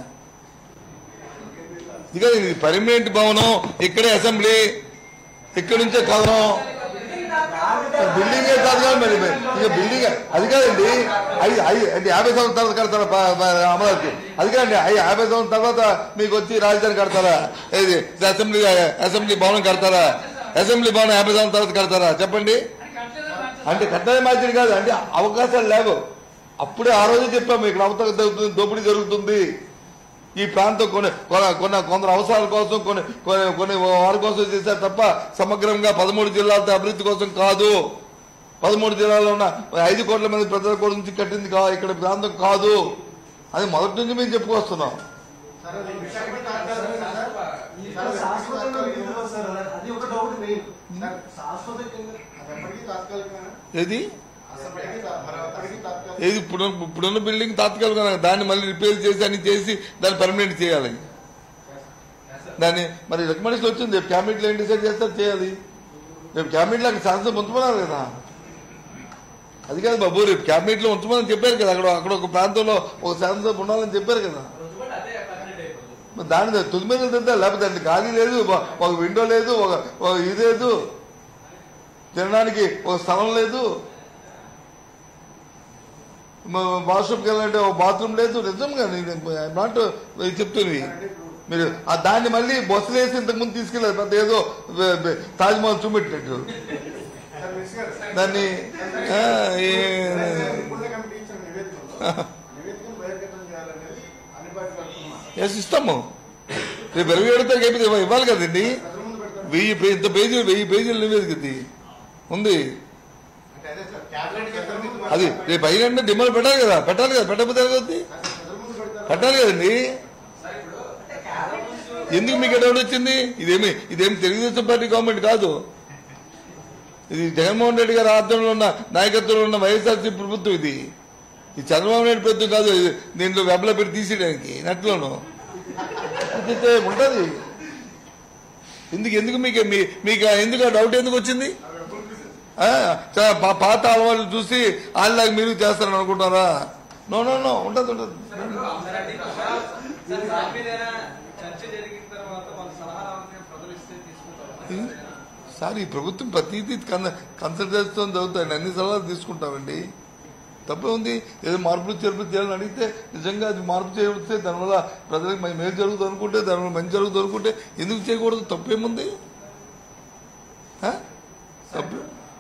ఇక ఇది పర్మనెంట్ భవనం ఇక్కడే అసెంబ్లీ ఇక్కడి నుంచే కథనం బిల్డింగ్ కాదు కదా మరి మరి. ఇక బిల్డింగ్ అది కాదండి ఐదు ఐదు అంటే యాభై సంవత్సరాల తర్వాత కడతారా ప- ప- అమరావతి అది కాదండి ఐ- యాభై సంవత్సరాల తర్వాత మీకు వచ్చి రాజధాని కడతారా ఏది అసెంబ్లీ అసెంబ్లీ భవనం కడతారా అసెంబ్లీ భవనం యాభై సంవత్సరాల తర్వాత కడతారా చెప్పండి అంటే కట్టడే మార్చిన కాదు అంటే అవకాశాలు లేవు అప్పుడే ఆ రోజే చెప్పాము ఇక్కడ అవతల జరుగుతుంది దోపిడీ జరుగుతుంది ఈ ప్రాంతం కొన్ని కొన కొన్న కొందరు అవసరాల కోసం కొన్ని కొన్ని కొన్ని వారి కోసం చేశారు తప్ప సమగ్రంగా పదమూడు జిల్లాలతో అభివృద్ధి కోసం కాదు పదమూడు జిల్లాల్లో ఉన్న ఐదు కోట్ల మంది ప్రజల కోసం నుంచి కట్టింది కా ఇక్కడ ప్రాంతం కాదు అది మొదటి నుంచి మేము చెప్పుకొస్తున్నాం సార్ అది విశాఖపట్నం తాత్కాలికమే సార్ ఇక్కడ శాశ్వతంగా మిగిలిపోతుంది సార్ అది ఒక డౌట్ మెయిన్ సార్ శాశ్వతంగా అది ఎప్పటికీ తాత్కాలికమేనా ఏది అసలు ఎప్పటికీ తా- మరి ఎప్పటికీ తాత్కాలికం ఏది ఇప్పుడు ఇప్పుడున్న బిల్డింగ్ తాత్కాలికంగా దాన్ని మళ్ళీ రిపేర్ చేసి అన్ని చేసి దాన్ని పర్మనెంట్ చేయాలి దాన్ని మరి రికమెండేషన్ వచ్చింది రేపు క్యాబినెట్లో ఏం డిసైడ్ చేస్తారు చేయాలి రేపు క్యాబినెట్లో అక్కడ శాసనం ఉంచమన్నారు కదా అది కాదు బాబు రేపు క్యాబినెట్లో ఉంచమని చెప్పారు కదా అక్కడ అక్కడ ఒక ప్రాంతంలో ఒక శాసనసభ ఉండాలని చెప్పారు కదా రుజువుబడి అదే పర్మనెంట్ అయిపోతుంది మరి దాని తొమ్మిది మీద తింటే లేకపోతే దాంట్లో ఖాళీ లేదు ఒక- ఒక విండో లేదు ఒక ఒక ఇది లేదు తినడానికి ఒక స్థలం లేదు వాష్రూమ్కి వెళ్ళాలంటే ఒక బాత్రూమ్ లేదు నిజంగా నేను నాట్ చెప్తుంది మీరు ఆ దాన్ని మళ్ళీ బస్సులు వేసి ఇంతకుముందు తీసుకెళ్ళారు పెద్ద ఏదో వె- వె- తాజ్మహల్ చూపెట్టినట్టు సార్ మిస్ గారు దాన్ని ఆ, ఏ- నిపుణుల కమిటీ ఇచ్చిన నివేదికలో నివేదికను బహిర్గతం చేయాలనేది అన్ని పార్టీలు అనుకున్నారు ఎస్ ఇస్తాము రేపు ఇరవై ఏడు తారీఖు అయిపోతే ఇవ్వాలి కదండి ప్రజల ముందు పెడతారు వెయ్యి పే- ఇంత పేజీలు వెయ్యి పేజీలు నివేదిక ఇది ఉంది అంటే అదే సార్ క్యాబినెట్ ప్రజల ముందు అది పెడతారు. రేపు అయినంటే డిమాండ్ పెట్టాలి కదా పెట్టాలి కదా పెట్టకపోతే ఎలాగవుద్ది సార్, ప్రజల ముందు పెడతారు పెట్టాలి కదండి సార్ ఇప్పుడు అంటే క్యాబినెట్ ఎందుకు మీకు డౌట్ వచ్చింది ఇదేమి ఇదేమి తెలుగుదేశం పార్టీ గవర్నమెంట్ కాదు ఇది జగన్మోహన్ రెడ్డి గారి ఆధ్వర్యంలో ఉన్న నాయకత్వంలో ఉన్న వైఎస్ఆర్సీ ప్రభుత్వం ఇది ఇది చంద్రబాబు నాయుడు ప్రభుత్వం కాదు ఇది దీంట్లో వెబ్లో పెట్టి తీసేయడానికి నెట్లోను అయితే ఉంటది ఎందుకు ఎందుకు మీకు మీ- మీకు ఆ- ఎందుకు ఆ డౌట్ ఎందుకు వచ్చింది ఆ, చా- పా- పాత అలవాట్లు చూసి వాళ్ళలాగా మీరు చేస్తారని అనుకుంటారా నో నో నో ఉంటది ఉంటది అమరావతి సార్ దాని మీద చర్చ జరిగిన తర్వాత వాళ్ళ సలహాలు అవన్నీ ప్రజలు ఇస్తే తీసుకుంటారు సార్ ఈ ప్రభుత్వం ప్రతిదీ కన్సల్ట్ చేస్తుంది చదువుతాయండి అన్ని సలహాలు తీసుకుంటామండి తప్పే ఉంది ఏదో మార్పులు చేర్పులు చేయాలని అడిగితే నిజంగా అది మార్పు చేస్తే దానివల్ల ప్రజలకు మే- మేలు జరుగుతుంది అనుకుంటే దానివల్ల మంచి జరుగుతుంది అనుకుంటే ఎందుకు చేయకూడదు తప్పేముంది ఆ? తప్పు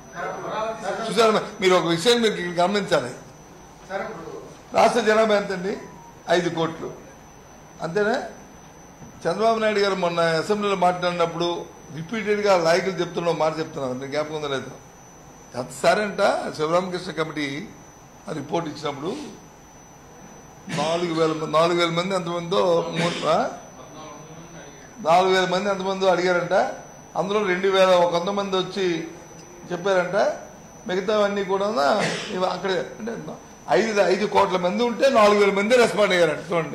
చూసారా మీరు ఒక విషయం మీరు ఇక్కడ గమనించాలి సార్ ఇప్పుడు రాష్ట్ర జనాభా ఎంతండి ఐదు కోట్లు అంతేనా చంద్రబాబు నాయుడు గారు మొన్న అసెంబ్లీలో మాట్లాడినప్పుడు రిపీటెడ్ గా నాయకులు చెప్తున్న మాట చెప్తున్నారు నేను జ్ఞాపకం ఉందో లేదు ఎంతసారంట శివరామకృష్ణ కమిటీ ఆ రిపోర్ట్ ఇచ్చినప్పుడు నాలుగు వేల మంది నాలుగు వేల మంది ఎంతమందో మూ- ఆ? నాలుగు వేల మంది ఎంతమందో అడిగారంట అందులో రెండు వేల ఒక వంద మంది వచ్చి చెప్పారంట మిగతావన్నీ కూడా ఇవి అక్కడే అంటే ఐదు ఐదు కోట్ల మంది ఉంటే నాలుగు వేల మంది రెస్పాండ్ అయ్యారంట చూడండి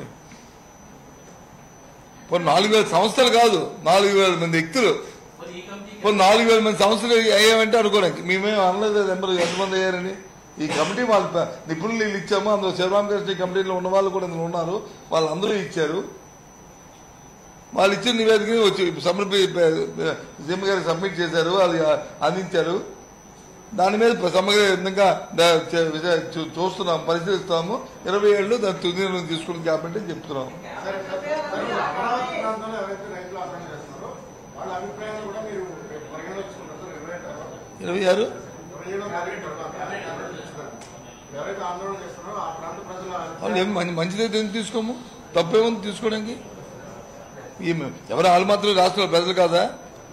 ఇప్పుడు నాలుగు వేల సంస్థలు కాదు నాలుగు వేల మంది వ్యక్తులు మరి ఈ కమిటీ ఇప్పుడు నాలుగు వేల మంది సంస్థలు అయ్యామంటే అనుకోడానికి మేమేం అనలేదు నెంబర్ ఎంతమంది అయ్యారని ఈ కమిటీ వాళ్ళ ప- నిపుణులు వీళ్ళు ఇచ్చాము అందులో శివరామకృష్ణ ఈ కమిటీలో ఉన్న వాళ్ళు కూడా ఇందులో ఉన్నారు వాళ్ళందరూ ఇచ్చారు వాళ్ళు ఇచ్చిన నివేదిక వచ్చి సమర్పి సీఎం గారికి సబ్మిట్ చేశారు అది అందించారు దాని మీద సమగ్రంగా దా- చే- విజ- చూ- చూస్తున్నాం పరిశీలిస్తాము ఇరవై ఏళ్ళు దాని తుది నిర్ణయం తీసుకుని కాబట్టి చెప్తున్నాం సార్, సార్, అమరావతి ప్రాంతంలో ఎవరైతే రైతులు ఆందోళన చేస్తున్నారో వాళ్ళ అభిప్రాయాలు కూడా మీరు రేపు పరిగణలోకి తీసుకుంటారు సార్ ఇరవై ఏడు ఇరవై ఆరు ఇరవై ఏడో తారీఖు ఆందోళన చేస్తున్నారు. ఎవరైతే ఆందోళన చేస్తున్నారో ఆ ప్రాంత ప్రజల వాళ్ళు ఏం మంచి మంచిదైతే ఎందుకు తీసుకోము తప్పేముంది తీసుకోవడానికి ఈమె ఎవరు వాళ్ళు మాత్రం రాష్ట్రంలో ప్రజలు కాదా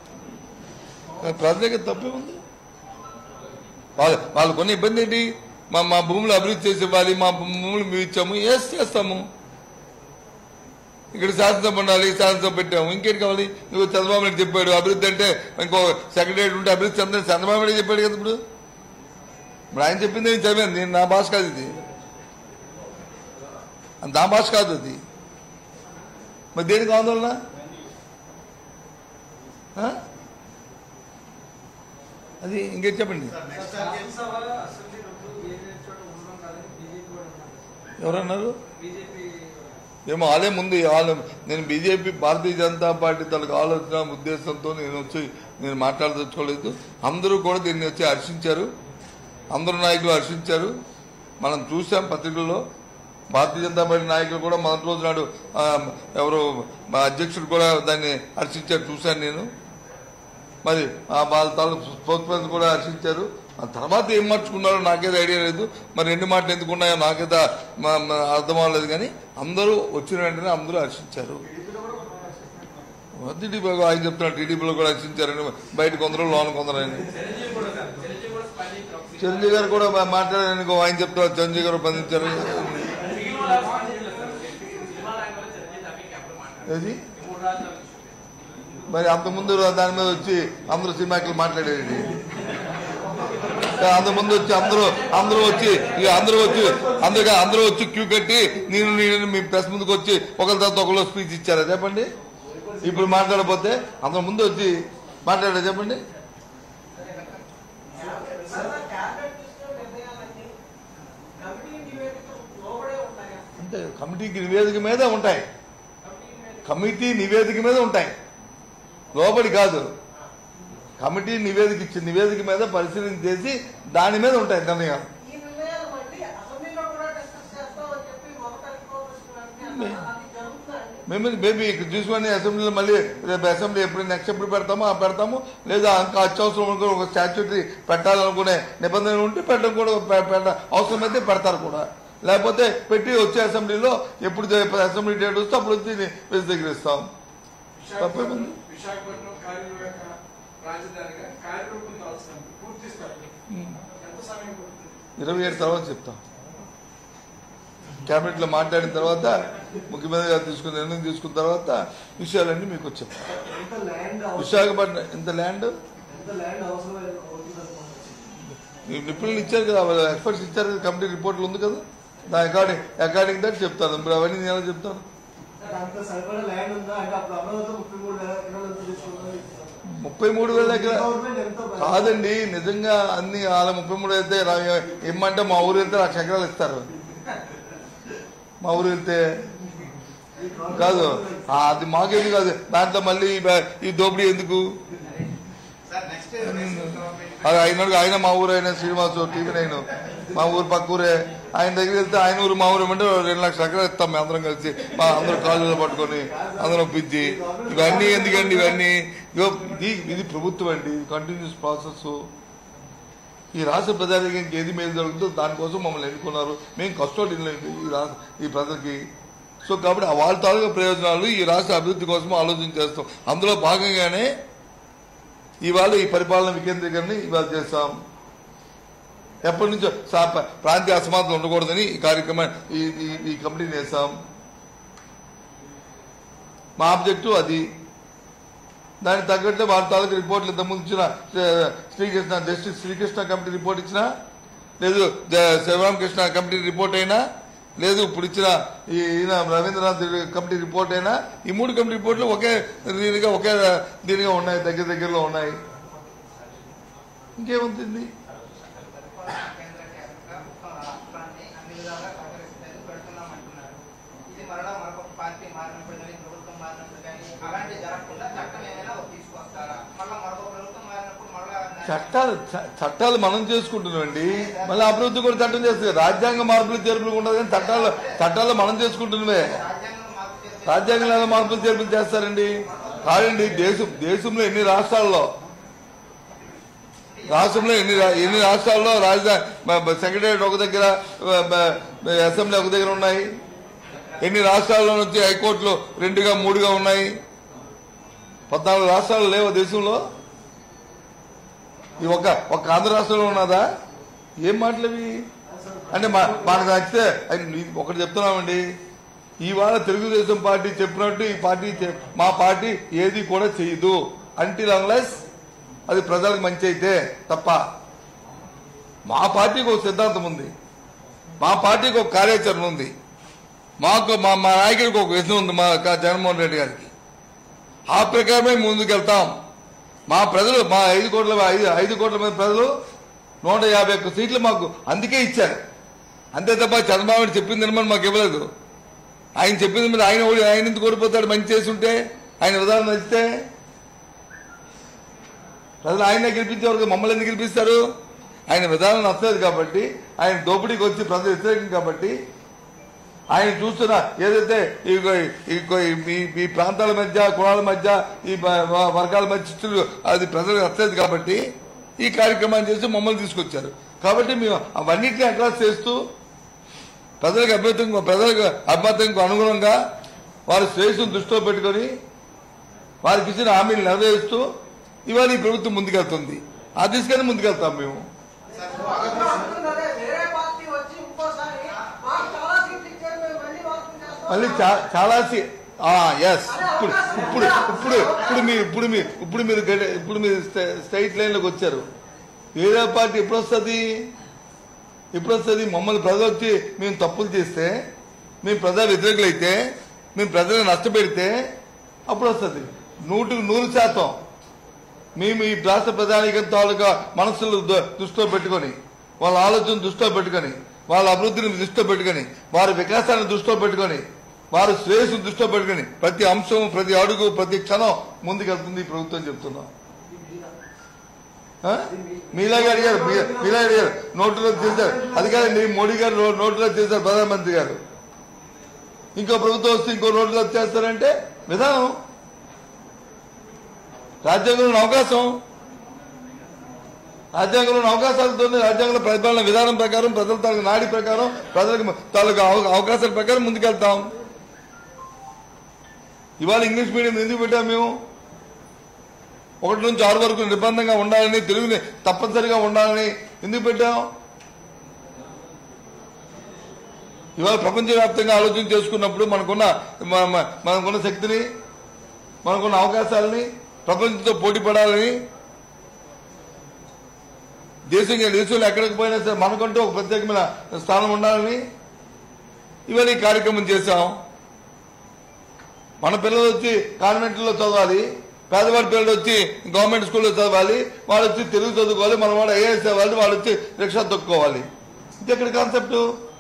ప్రజలకి తప్పేముంది వాళ్ళ వాళ్ళు కొన్న ఇబ్బంది ఏంటి మా మా భూములు అభివృద్ధి చేసి ఇవ్వాలి మా భూములు మేము ఇచ్చాము ఎస్ చేస్తాము ఇక్కడ శాసనసభ ఉండాలి శాసనసభ పెట్టాము ఇంకేం కావాలి నువ్వు చంద్రబాబు నాయుడు చెప్పాడు అభివృద్ధి అంటే ఇంకో సెక్రటరీ ఉంటే అభివృద్ధి చెందని చంద్రబాబు నాయుడు చెప్పాడు కదా ఇప్పుడు ఇప్పుడు ఆయన చెప్పింది నేను చదివాను నేను నా భాష కాదు ఇది నా భాష కాదు అది మరి దేనికి ఆందోళన ఆ? అది ఇంకేం చెప్పండి శాసనసభ అసెంబ్లీ రెండు వేరే చోట ఉండడం కాదని బీజేపీ కూడా ఉన్నారు ఎవరన్నారు బీజేపీ ఏమో వాళ్ళే ముందు వాళ్ళు నేను బీజేపీ భారతీయ జనతా పార్టీ తనకు ఆలోచన ఉద్దేశంతో నేను వచ్చి నేను మాట్లాడదలుచుకోలేదు అందరూ కూడా దీన్ని వచ్చి హర్షించారు అందరు నాయకులు హర్షించారు మనం చూసాం పత్రికల్లో భారతీయ జనతా పార్టీ నాయకులు కూడా మొదటి రోజు నాడు ఆ, ఎవరు మా అధ్యక్షుడు కూడా దాన్ని హర్షించారు చూశాను నేను మరి ఆ వాళ్ళ తాలూకు స్పోర్ట్స్ పర్సన్ కూడా హర్షించారు ఆ తర్వాత ఏం మార్చుకున్నారో నాకేదో ఐడియా లేదు మరి ఎన్ని మాటలు ఎందుకు ఉన్నాయో నాకైతే మ- మ- అర్థం అవ్వలేదు కానీ అందరూ వచ్చిన వెంటనే అందరూ హర్షించారు టీడీపీ ఆయన చెప్తున్నాడు టీడీపీలో కూడా హర్షించారని బయట కొందరు లోన కొందరని చిరంజీవి కూడా సార్ చిరంజీవి కూడా స్పందించారు చిరంజీవి గారు కూడా మా- మాట్లాడారని ఇంకో ఆయన చెప్తున్నారు చిరంజీవి గారు స్పందించారు మిగిలిన వాళ్ళు స్పందించలేదు సార్ సినిమా రంగంలో చిరంజీవి తప్ప ఎప్పుడు మాట్లాడారు ఏది ఈ మూడు రాజ్యాల విషయం మరి అంత ముందు దాని మీద వచ్చి అందరూ సినిమాకి మాట్లాడేది అంత ముందు వచ్చి అందరూ అందరూ వచ్చి ఇక అందరూ వచ్చి అందరుగా అందరూ వచ్చి క్యూ కట్టి నేను నేను మీ ప్రెస్ ముందుకు వచ్చి ఒకరి తర్వాత ఒకరు స్పీచ్ ఇచ్చారా చెప్పండి ఇప్పుడు మాట్లాడకపోతే అందరి ముందు వచ్చి మాట్లాడారా చెప్పండి క్యాబినెట్ తీసుకున్న నిర్ణయాలన్నీ కమిటీ నివేదిక లోబడే ఉంటాయా అంటే కమిటీకి నివేదిక మీద ఉంటాయి కమిటీ నివేదిక మీద ఉంటాయి లోబడి కాదు కమిటీ నివేదిక ఇచ్చిన నివేదిక మీద పరిశీలన చేసి దాని మీద ఉంటాయి నిర్ణయాలు ఈ నిర్ణయాలు మళ్ళీ అసెంబ్లీలో కూడా డిస్కస్ చేస్తామని చెప్పి మొదట రిపోర్ట్ అది జరుగుతుందండి మేము బేబీ ఇక్కడ చూసుకొని అసెంబ్లీలో మళ్ళీ రేపు అసెంబ్లీ ఎప్పుడు నెక్స్ట్ ఎప్పుడు పెడతామో ఆ పెడతాము లేదా ఇంకా అత్యవసరం అనుకో ఒక స్టాచ్యూటరీ పెట్టాలనుకునే నిబంధనలు ఉంటే పెట్టడం కూడా పె- పెట్ట అవసరమైతే పెడతారు కూడా లేకపోతే పెట్టి వచ్చే అసెంబ్లీలో ఎప్పుడు జ- అసెంబ్లీ డేట్ వస్తే అప్పుడు వచ్చి విశదీకరిస్తాం తప్పేముంది విశాఖపట్నం కార్యనిర్వాహక రాజధానిగా కార్యరూపం దాల్చిన పూర్తి స్థాయిలో ఎంత సమయం పడుతుంది ఇరవై ఏడు తర్వాత చెప్తాం కేబినెట్ లో మాట్లాడిన తర్వాత ముఖ్యమంత్రి గారు తీసుకున్న నిర్ణయం తీసుకున్న తర్వాత విషయాలన్నీ మీకు చెప్తాం ఎంత ల్యాండ్ అవసరం విశాఖపట్నం ఇంత ల్యాండ్ ఎంత ల్యాండ్ అవసరం అవుతుంది అనుకోవచ్చు ఈ నిపుణులు ఇచ్చారు కదా వాళ్ళ ఎక్స్పర్ట్స్ ఇచ్చారు కదా కమిటీ రిపోర్ట్లు ఉంది కదా దాని అకార్డింగ్ అకార్డింగ్ దట్ చెప్తాను ఇప్పుడు అవన్నీ నేను ఎలా చెప్తాను అంటే అంత సరిపడా ల్యాండ్ ఉందా అంటే అప్పుడు అమరావతి ముప్పై మూడు వేల ఎకరాలు ఎంత తీసుకుంటారు ముప్పై మూడు వేల దగ్గర గవర్నమెంట్ ఎంత కాదండి నిజంగా అన్ని వాళ్ళ ముప్పై మూడు అయితే రా- ఇమ్మంటే మా ఊరు వెళ్తే లక్ష ఎకరాలు ఇస్తారు మా ఊరు వెళ్తే కాదు ఆ, అది మాకెందుకు కాదు దాంట్లో మళ్ళీ ఈ బ- ఈ దోపిడీ ఎందుకు అది ఆయన ఆయన మా ఊరు ఆయన శ్రీనివాసు టీవీ నైన్ మా ఊరు పక్క ఊరే ఆయన దగ్గర వెళ్తే ఆయన ఊరు మా ఊరు ఏమంటే రెండు లక్షల ఎకరాలు ఇస్తాం మేము అందరం కలిసి మా అందరూ కాళ్ళు పట్టుకొని అందరం పిచ్చి ఇవన్నీ ఎందుకండి ఇవన్నీ ఇగో ఇది ఇది ప్రభుత్వం అండి కంటిన్యూస్ ప్రాసెస్ ఈ రాష్ట్ర ప్రజలకి ఇంకేది మేలు జరుగుతుందో దానికోసం మమ్మల్ని ఎన్నుకున్నారు మేము కష్టపడి ఈ రాష్ట్ర ఈ ప్రజలకి సో కాబట్టి ఆ వాళ్ళ తాలూకా ప్రయోజనాలు ఈ రాష్ట్ర అభివృద్ధి కోసం ఆలోచన చేస్తాం అందులో భాగంగానే ఇవాళ ఈ పరిపాలన వికేంద్రీకరణ ఇవాళ చేస్తాం ఎప్పటి నుంచో సా- ప- ప్రాంతీయ అసమానతలు ఉండకూడదని ఈ కార్యక్రమం ఈ ఈ- ఈ కమిటీని వేస్తాం మా ఆబ్జెక్టివ్ అది దానికి తగ్గట్టు వారి తాలూకు రిపోర్ట్లు ఇంతకుముందు ఇచ్చిన ఆ, Srikrishna justice Srikrishna committee report ఇచ్చినా లేదు జ- శివరామకృష్ణ కమిటీ రిపోర్ట్ అయినా లేదు ఇప్పుడు ఇచ్చిన ఈ ఈయన రవీంద్రనాథ్ కమిటీ రిపోర్ట్ అయినా ఈ మూడు కమిటీ రిపోర్ట్లు ఒకే దీనిగా ఒకే దీనిగా ఉన్నాయి దగ్గర దగ్గరలో ఉన్నాయి ఇంకేముంటుంది కేంద్ర కేంద్రంగా మొత్తం రాష్ట్రాన్ని అన్ని విధాలుగా సహకరిస్తారు పెడుతున్నాం అంటున్నారు ఇది మరలా మరొక పార్టీ మారినప్పుడు కానీ ప్రభుత్వం మారినప్పుడు కానీ అలాంటి జరగకుండా చట్టం ఏమైనా తీసుకొస్తారా మళ్ళా మరొక ప్రభుత్వం మారినప్పుడు మళ్ళా చట్టాలు చ- చట్టాలు మనం చేసుకుంటున్నామండి మళ్ళీ అభివృద్ధి కూడా చట్టం చేస్తుంది రాజ్యాంగ మార్పులు చేర్పులు ఉండదు కానీ చట్టాలు చట్టాలు మనం చేసుకుంటున్నవే రాజ్యాంగం మార్పు చేస్తే రాజ్యాంగంలో ఎలా మార్పులు చేర్పులు చేస్తారండి కాదండి దేశం దేశంలో ఎన్ని రాష్ట్రాల్లో రాష్ట్రంలో ఎన్ని రా- ఎన్ని రాష్ట్రాల్లో రాజధాని సెక్రటరియట్ ఒక దగ్గర బ- బ- అసెంబ్లీ ఒక దగ్గర ఉన్నాయి ఎన్ని రాష్ట్రాల్లో నుంచి హైకోర్టులు రెండుగా మూడుగా ఉన్నాయి పద్నాలుగు రాష్ట్రాలు లేవా దేశంలో ఈ ఒక ఒక ఆంధ్ర రాష్ట్రంలో ఉన్నదా ఏం మాటలు ఇవి అంటే మా మనకు నచ్చితే అది నీ- ఒకటి చెప్తున్నామండి ఇవాళ తెలుగుదేశం పార్టీ చెప్పినట్టు ఈ పార్టీ చె- మా పార్టీ ఏది కూడా చేయదు అంటిల్ అన్లెస్ అది ప్రజలకు మంచి అయితే తప్ప మా పార్టీకి ఒక సిద్ధాంతం ఉంది మా పార్టీకి ఒక కార్యాచరణ ఉంది మాకు మా మా నాయకుడికి ఒక విషయం ఉంది మా క- జగన్మోహన్ రెడ్డి గారికి ఆ ప్రకారమే ముందుకెళ్తాం మా ప్రజలు మా ఐదు కోట్ల ఐదు ఐదు కోట్ల మంది ప్రజలు నూట యాభై ఒక్క సీట్లు మాకు అందుకే ఇచ్చారు అంతే తప్ప చంద్రబాబు నాయుడు చెప్పింది వినమని మాకు ఇవ్వలేదు ఆయన చెప్పింది మీద ఆయన ఓడి ఆయన ఎందుకు ఓడిపోతాడు మంచి చేసి ఉంటే ఆయన విధానం నచ్చితే ప్రజలు ఆయన గెలిపించే వరకు మమ్మల్ని ఎందుకు గెలిపిస్తారు ఆయన విధానం నచ్చలేదు కాబట్టి ఆయన దోపిడీకి వచ్చి ప్రజలు వ్యతిరేకం కాబట్టి ఆయన చూస్తున్న ఏదైతే ఈ ఈ- ఈ- మీ మీ ప్రాంతాల మధ్య కులాల మధ్య ఈ వ- వ- వర్గాల మధ్య చిచ్చులు అది ప్రజలకు నచ్చలేదు కాబట్టి ఈ కార్యక్రమాన్ని చేసి మమ్మల్ని తీసుకొచ్చారు కాబట్టి మేము అవన్నిటిని అడ్రస్ చేస్తూ ప్రజలకు అభ్యర్థం ప్రజలకు అభ్యర్థంకు అనుగుణంగా వారి శ్రేయస్సును దృష్టిలో పెట్టుకొని వారికి ఇచ్చిన హామీలు నెరవేరుస్తూ ఇవాళ ఈ ప్రభుత్వం ముందుకెళ్తుంది ఆ దిశగానే ముందుకెళ్తాం మేము అంటున్నారే, వేరే పార్టీ వచ్చి ఇంకోసారి మాకు చాలా సీట్లు ఇచ్చారు మేము మళ్ళీ వార్తలు చేస్తాం మళ్ళీ చా- చాలా ఎస్ ఇప్పుడు ఇప్పుడు ఇప్పుడు ఇప్పుడు మీరు ఇప్పుడు మీరు ఇప్పుడు మీరు గడి- ఇప్పుడు మీరు స్టే- స్ట్రైట్ లైన్ లోకి వచ్చారు వేరే పార్టీ ఎప్పుడు వస్తుంది ఎప్పుడు వస్తుంది మమ్మల్ని ప్రజలు వచ్చి మేము తప్పులు చేస్తే మేము ప్రజా వ్యతిరేకులైతే మేము ప్రజలను నష్టపెడితే అప్పుడు వస్తుంది నూటికి నూరు శాతం మేము ఈ రాష్ట్ర ప్రధానికం తాలూకా మనస్సులు ద- దృష్టిలో పెట్టుకొని వాళ్ళ ఆలోచన దృష్టిలో పెట్టుకొని వాళ్ళ అభివృద్ధిని దృష్టిలో పెట్టుకొని వారి వికాసాన్ని దృష్టిలో పెట్టుకొని వారి శ్రేయస్సును దృష్టిలో పెట్టుకొని ప్రతి అంశం ప్రతి అడుగు ప్రతి క్షణం ముందుకెళ్తుంది ఈ ప్రభుత్వం చెప్తున్నాం ఆ? మీలాగా అడిగారు మీ- మీలాగా అడిగారు నోటులో చేశారు అది కాదండి మోడీ గారు నో- నోటులో చేశారు ప్రధానమంత్రి గారు ఇంకో ప్రభుత్వం వస్తే ఇంకో నోటులో చేస్తారంటే విధానం రాజ్యాంగంలో అవకాశం రాజ్యాంగంలో అవకాశాలతో రాజ్యాంగంలో పరిపాలన విధానం ప్రకారం ప్రజల తాలూకు నాడి ప్రకారం ప్రజలకు తాలూకు అవ- అవకాశాల ప్రకారం ముందుకెళ్తాం ఇవాళ ఇంగ్లీష్ మీడియం ఎందుకు పెట్టాం మేము ఒకటి నుంచి ఆరు వరకు నిర్బంధంగా ఉండాలని తెలుగుని తప్పనిసరిగా ఉండాలని ఎందుకు పెట్టాం ఇవాళ ప్రపంచవ్యాప్తంగా ఆలోచన చేసుకున్నప్పుడు మనకున్న మ- మ- మనకున్న శక్తిని మనకున్న అవకాశాలని ప్రపంచంతో పోటీ పడాలని దేశం దేశంలో ఎక్కడికి పోయినా సరే మనకంటూ ఒక ప్రత్యేకమైన స్థానం ఉండాలని ఇవాళ ఈ కార్యక్రమం చేశాం మన పిల్లలు వచ్చి కాన్వెంట్లో చదవాలి పేదవాడి పిల్లలు వచ్చి గవర్నమెంట్ స్కూల్లో చదవాలి వాళ్ళు వచ్చి తెలుగు చదువుకోవాలి మన వాడు ఐఏఎస్ అవ్వాలి వాళ్ళు వచ్చి రిక్షా తొక్కుకోవాలి ఇది ఎక్కడ కాన్సెప్ట్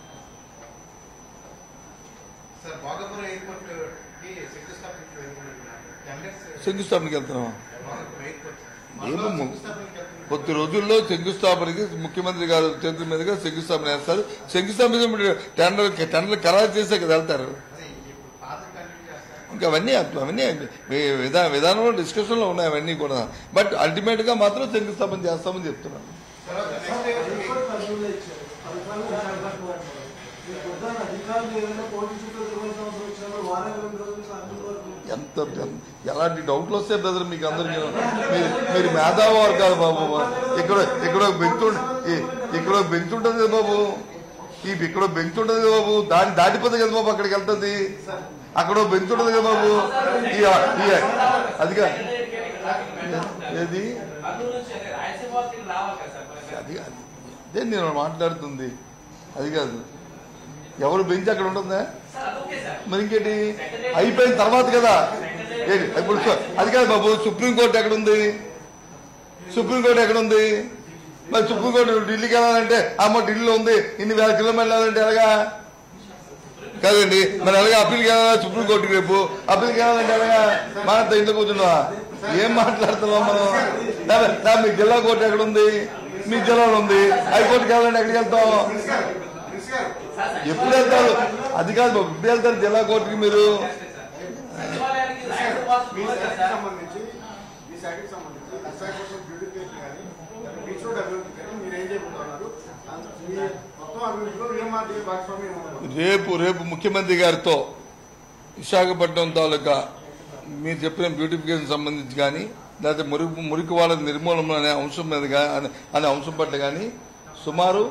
సార్ భోగపురం ఎయిర్పోర్ట్ కి శంకుస్థాపనకి వెళ్తున్నారు టెండర్స్ శంకుస్థాపనకి వెళ్తున్నాం భోగపురం ఎయిర్పోర్ట్ ఏమో ము- శంకుస్థాపనకి వెళ్తున్నారు కొద్ది రోజుల్లో శంకుస్థాపనకి ముఖ్యమంత్రి గారు చేతుల మీదుగా శంకుస్థాపన చేస్తారు శంకుస్థాపన టెండర్ టెండర్ ఖరారు చేసే కదా వెళ్తారు అదే ఇప్పుడు పాత కంటిన్యూ చేస్తారు ఇంకా అవన్నీ అవన్నీ వి- విధా విధానంలో డిస్కషన్ లో ఉన్నాయి అవన్నీ కూడా బట్ అల్టిమేట్ గా మాత్రం శంకుస్థాపన చేస్తామని చెప్తున్నాను తర్వాత అంటే నెక్స్ట్ రిపోర్ట్ కర్నూలులో ఇచ్చారు. పరిపాలన విశాఖపట్నం అంటారు. మీకు పొద్దున్న అధికారులు ఏదైనా కోటి చుట్టూ తిరగాల్సిన అవసరం వచ్చినప్పుడు వారం రెండు రోజులు కర్నూలు వరకు ఎంత ఎంత- ఎలాంటి డౌట్లు వస్తే బ్రదర్ మీకు అందరికి మీరు మీరు మేధావి వర్గాలు బాబు ఇక్కడ ఇక్కడ ఒక బెంచ్ ఉండ- ఈ- ఇక్కడ ఒక బెంచ్ ఉంటుంది కదా బాబు ఈ ఇక్కడ ఒక బెంచ్ ఉంటుంది కదా బాబు దాన్ని దాటిపోతే కదా బాబు అక్కడికి వెళ్తుంది అక్కడ ఒక బెంచ్ ఉంటుంది కదా బాబు ఈ ఈ- అది కా- ఏది అన్నూరు నుంచి అంటే రాయలసీమ వార్తకి రావాలి కదా సార్ మనకి. అది కాదు. అదే నేను మాట్లాడుతుంది అది కాదు ఎవరు బెంచ్ అక్కడ ఉంటుందా సార్ అదొకే సార్ మరి ఇంకేంటి అయిపోయిన తర్వాత కదా ఏంటి ఇప్పుడు సు- అది కాదు బాబు సుప్రీంకోర్టు ఎక్కడ ఉంది సుప్రీంకోర్టు ఎక్కడ ఉంది మరి సుప్రీంకోర్టు ఢిల్లీకి వెళ్ళాలంటే అమ్మ ఢిల్లీలో ఉంది ఇన్ని వేల కిలోమీటర్లు వెళ్ళాలంటే ఎలాగా కాదండి మరి ఎలాగా అప్పీల్కి వెళ్ళాలా సుప్రీంకోర్టుకి రేపు అప్పీల్కి వెళ్ళాలంటే ఎలాగా మన ఇంట్లో కూర్చున్నావా ఏం మాట్లాడుతున్నాం మనం లేకపోతే లేకపోతే మీ జిల్లా కోర్టు ఎక్కడ ఉంది మీ జిల్లాలో ఉంది హైకోర్టుకి వెళ్ళాలంటే ఎక్కడికి వెళ్తాం ప్రిన్స్ గారు ప్రిన్స్ గారు ఎప్పుడు వెళ్తారు అది కాదు బాబు ఇప్పుడు వెళ్తారు జిల్లా కోర్టుకి మీరు సచివాలయానికి రాయలసీమ వార్త మీ పోవాలి కదా శాఖకి సార్ సంబంధించి ఈ శాఖకి సంబంధించి విశాఖపట్నం బ్యూటిఫికేషన్ కానీ బీచ్ రోడ్ అభివృద్ధి కానీ మీరు ఏం చేయబోతున్నారు మీ మొత్తం అభివృద్ధిలో ఏ మాట భాగస్వామ్యం ఉన్నారు రేపు రేపు ముఖ్యమంత్రి గారితో విశాఖపట్నం తాలూకా మీరు చెప్పిన బ్యూటిఫికేషన్ సంబంధించి కానీ లేకపోతే మురికి మురికి వాళ్ళ నిర్మూలన అనే అంశం మీద గా- అనే- అనే అంశం పట్ల కానీ సుమారు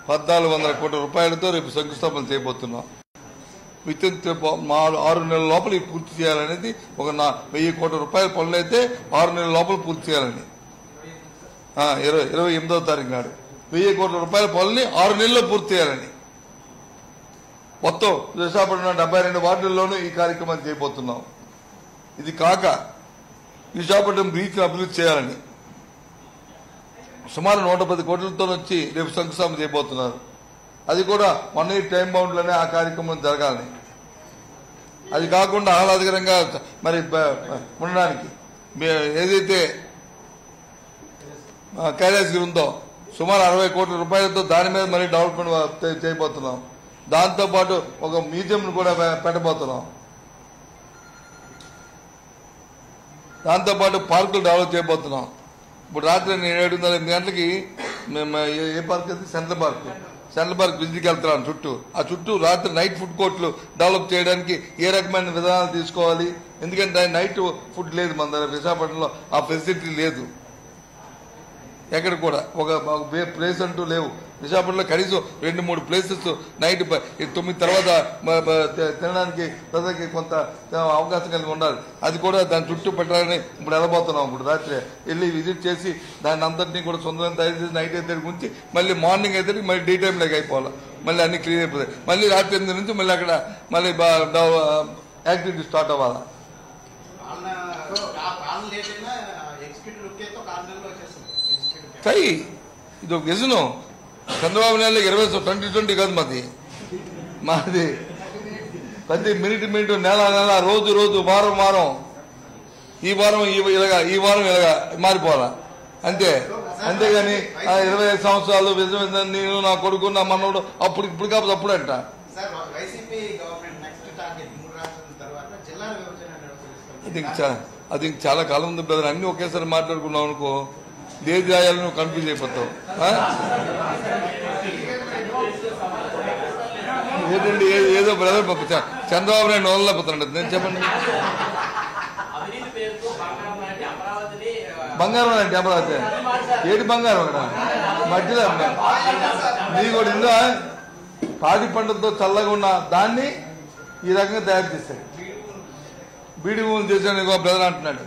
పద్నాలుగు వందల కోట్ల రూపాయలతో రేపు శంకుస్థాపన చేయబోతున్నాం విత్ ఇన్ మా ఆరు నెలల లోపల ఇది పూర్తి చేయాలనేది ఒక నా వెయ్యి కోట్ల రూపాయల పనులు అయితే ఆరు నెలల లోపల పూర్తి చేయాలని ఆ, ఇరవై ఇరవై ఎనిమిదవ తారీఖు నాడు వెయ్యి కోట్ల రూపాయల పనుల్ని ఆరు నెలల్లో పూర్తి చేయాలని మొత్తం విశాఖపట్నం డెబ్బై రెండు వార్డుల్లోనూ ఈ కార్యక్రమం చేయబోతున్నాం ఇది కాక విశాఖపట్నం బ్రీచ్ అభివృద్ధి చేయాలని సుమారు నూట పది కోట్లతో వచ్చి రేపు శంకుస్థాపన చేయబోతున్నారు అది కూడా వన్ ఇయర్ టైం బౌండ్లోనే ఆ కార్యక్రమం జరగాలని అది కాకుండా ఆహ్లాదకరంగా మరి బ- బ- ఉండడానికి మే- ఏదైతే ఆ, కైలాసగిరి ఉందో సుమారు అరవై కోట్ల రూపాయలతో దాని మీద మళ్ళీ డెవలప్మెంట్ చే- చేయబోతున్నాం దాంతోపాటు ఒక మ్యూజియం కూడా పె- పెట్టబోతున్నాం దాంతోపాటు పార్కులు డెవలప్ చేయబోతున్నాం ఇప్పుడు రాత్రి నేను ఏడున్నర ఎనిమిది గంటలకి మేము ఏ- ఏ పార్క్ అది సెంట్రల్ పార్క్ సెంట్రల్ పార్క్ విజిట్కి వెళ్తున్నాను చుట్టూ ఆ చుట్టూ రాత్రి నైట్ ఫుడ్ కోర్టులు డెవలప్ చేయడానికి ఏ రకమైన విధానాలు తీసుకోవాలి ఎందుకంటే నైట్ ఫుడ్ లేదు మన దగ్గర విశాఖపట్నంలో ఆ ఫెసిలిటీ లేదు ఎక్కడ కూడా ఒక ఒక వే- ప్లేస్ అంటూ లేవు విశాఖపట్నంలో కనీసం రెండు మూడు ప్లేసెస్ నైట్ ప- ఈ తొమ్మిది తర్వాత మ- మ- తి- తినడానికి ప్రజలకి కొంత అవకాశం కలిగి ఉండాలి అది కూడా దాని చుట్టూ పెట్టాలని ఇప్పుడు వెళ్ళబోతున్నాం ఇప్పుడు రాత్రి వెళ్ళి విజిట్ చేసి దాన్ని అంతటినీ కూడా సొంతంగా తయారు చేసి నైట్ అయితే ఉంచి మళ్ళీ మార్నింగ్ అయితే మళ్ళీ డే టైం లేక అయిపోవాలి మళ్ళీ అన్ని క్లీన్ అయిపోతాయి మళ్ళీ రాత్రి ఎనిమిది నుంచి మళ్ళీ అక్కడ మళ్ళీ యాక్టివిటీ స్టార్ట్ అవ్వాలి పాలన లేట్ అయినా ఎగ్జిక్యూటివ్ లుక్ అయితే ఒక ఆరు నెలలు వచ్చేస్తుంది ఎగ్జిక్యూటివ్ సై ఇది ఒక విజను చంద్రబాబు నాయుడు ఇరవై ట్వంటీ ట్వంటీ కాదు మాది మాది ప్రతి మినిట్ మినిట్ నెల నెల రోజు రోజు వారం వారం ఈ వారం ఈ ఇలాగా ఈ వారం ఇలాగా మారిపోవాలా అంతే అంతేగాని ఆ ఇరవై ఐదు సంవత్సరాలు విజయం నేను నా కొడుకు నా మనవడు అప్పుడు ఇప్పుడు కాకపోతే అప్పుడు అంట sir YCP government next target మూడు రాష్ట్రాల తర్వాత జిల్లాల విభజన నిర్వహిస్తుంది. అది ఇంక చా- అది ఇంక చాలా కాలం ఉంది బ్రదర్ అన్ని ఒకేసారి మాట్లాడుకున్నావు అనుకో దేది రాయాలని నువ్వు కన్ఫ్యూజ్ అయిపోతావు ఆ? ఏంటండి ఏ- ఏదో బ్రదర్ పాప చ- చంద్రబాబు నాయుడు వదలలేకపోతున్నాడు నేను చెప్పండి అవినీతి పేరుతో బంగారం లాంటి అమరావతిని ఆ, బంగారం అంటే అమరావతి ఏటి బంగారం అక్కడ మధ్యలో నీ కూడా ఇందా పాడి పంటతో చల్లగా ఉన్న దాన్ని ఈ రకంగా తయారు చేశాడు బీడి భూములు చేశాను ఇంకో బ్రదర్ అంటున్నాడు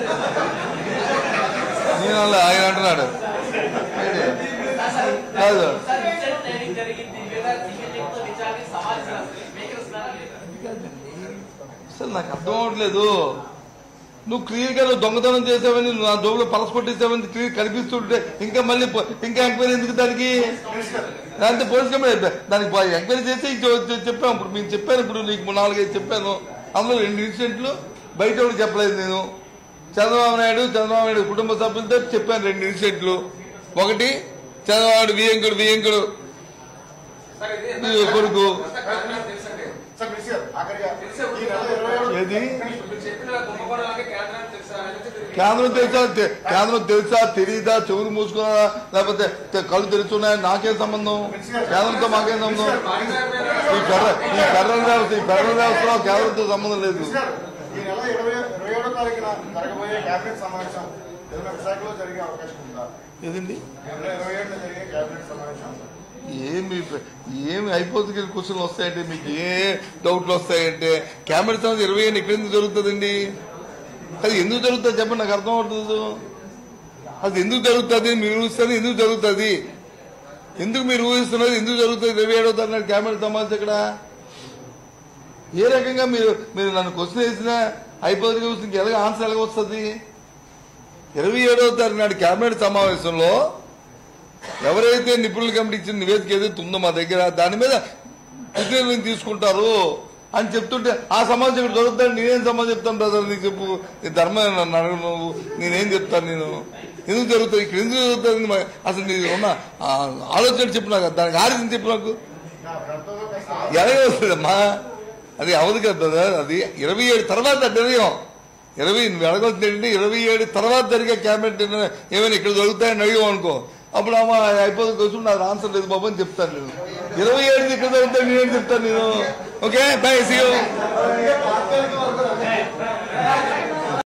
నేను అనలే, ఆయన అంటున్నాడు ఏంటి? కాదు సార్ ఇన్సెంట్ ట్రైనింగ్ జరిగింది దీని మీద సిబిఐతో విచారణ సవాల్ చేస్తారు స్వీకరిస్తున్నారా లేదా? అసలు నాకు అర్థం అవట్లేదు నువ్వు క్లియర్ గా నువ్వు దొంగతనం చేసావని నువ్వు నా జోబులో పలస కొట్టేసావని క్లియర్ కనిపిస్తుంటే ఇంకా మళ్ళీ పో- ఇంకా ఎంక్వైరీ ఎందుకు దానికి దాంతో పోలీస్ కంప్లైంట్ దానికి పో- ఎంక్వైరీ చేసి చె- చె- చెప్పాము ఇప్పుడు మేము చెప్పాను ఇప్పుడు నీకు నాలుగైదు చెప్పాను అందులో రెండు ఇన్సిడెంట్లు బయట ఎవరికి చెప్పలేదు నేను చంద్రబాబు నాయుడు చంద్రబాబు నాయుడు కుటుంబ సభ్యులతో చెప్పాను రెండు ఇన్సిడెంట్లు ఒకటి చంద్రబాబు నాయుడు వియంకుడు వియంకుడు సార్ ఇది ఈ కొడుకు తెలుసండి సార్ మిస్ గారు ఆఖరిగా ఈ నెల ఇరవై ఏడు ఏది మీరు చెప్పిన కుంభకోణం లాగే కేంద్రానికి తెలుసా అనేది తెలియదు. కేంద్రం తెలుసా తె- కేంద్రం తెలుసా తెలీదా చెవులు మూసుకున్నా లేకపోతే తె- కళ్ళు తెరుచున్నాయా నాకేం సంబంధం కేంద్రంతో మాకేం సంబంధం ఈ ఫెడరల్ ఈ ఫెడరల్ వ్యవస్థ ఈ ఫెడరల్ వ్యవస్థలో కేంద్రంతో సంబంధం లేదు మిస్ గారు ఈ నెల ఇరవై ఇరవై ఏడో తారీఖున జరగబోయే కేబినెట్ సమావేశం ఏదైనా విశాఖలో జరిగే అవకాశం ఉందా ఏదండి ఈ నెల ఇరవై ఏడున జరిగే కేబినెట్ సమావేశం ఏమి ఏమి అయిపోతుంది క్వశ్చన్లు వస్తాయంటే మీకు ఏ డౌట్లు వస్తాయంటే క్యామెరా సంస్థ ఇరవై ఏళ్ళు ఇక్కడ ఎందుకు జరుగుతుందండి అది ఎందుకు జరుగుతుంది చెప్పండి నాకు అర్థం అవుతుంది అది ఎందుకు జరుగుతుంది మీరు ఊహిస్తుంది ఎందుకు జరుగుతుంది ఎందుకు మీరు ఊహిస్తున్నది ఎందుకు జరుగుతుంది ఇరవై ఏడవ తారీఖు క్యామెరా సమావేశం ఇక్కడ ఏ రకంగా మీరు మీరు నన్ను క్వశ్చన్ వేసినా అయిపోతుంది క్వశ్చన్కి ఎలాగ ఆన్సర్ ఎలాగ వస్తుంది ఇరవై ఏడవ తారీఖు నాడు క్యాబినెట్ సమావేశంలో ఎవరైతే నిపుణుల కమిటీ ఇచ్చిన నివేదిక ఏదైతే ఉందో మా దగ్గర దాని మీద నిర్ణయం తీసుకుంటారు అని చెప్తుంటే ఆ సమాజం ఇక్కడ దొరుకుతాను నేనేం సమాజం చెప్తాను బ్రదర్ నీకు చెప్పు నీ ధర్మం నన్ను అడుగు నువ్వు నేనేం చెప్తాను నేను ఎందుకు జరుగుతుంది ఇక్కడ ఎందుకు జరుగుతుంది మరి అసలు నీ ఉన్న ఆ ఆలోచన చెప్పు నాకు దానికి ఆలోచన చెప్పు నాకు నా భర్తతో కాస్త ఎలాగే వస్తుందమ్మా అది అవదు కదా బ్రదర్ అది ఇరవై ఏడు తర్వాత నిర్ణయం ఇరవై నువ్వు అడగవలసింది ఏంటంటే ఇరవై ఏడు తర్వాత జరిగే క్యాబినెట్ నిర్ణయం ఏమైనా ఇక్కడ జరుగుతాయని అడిగాం అనుకో అప్పుడు అమ్మ అయిపోతుంది కోసం నాకు ఆన్సర్ లేదు బాబు అని చెప్తాను నేను ఇరవై ఏడు ఇక్కడ జరుగుతాయి నేనేం చెప్తాను నేను ఓకే బై సీ తాత్కాలిక వర్గం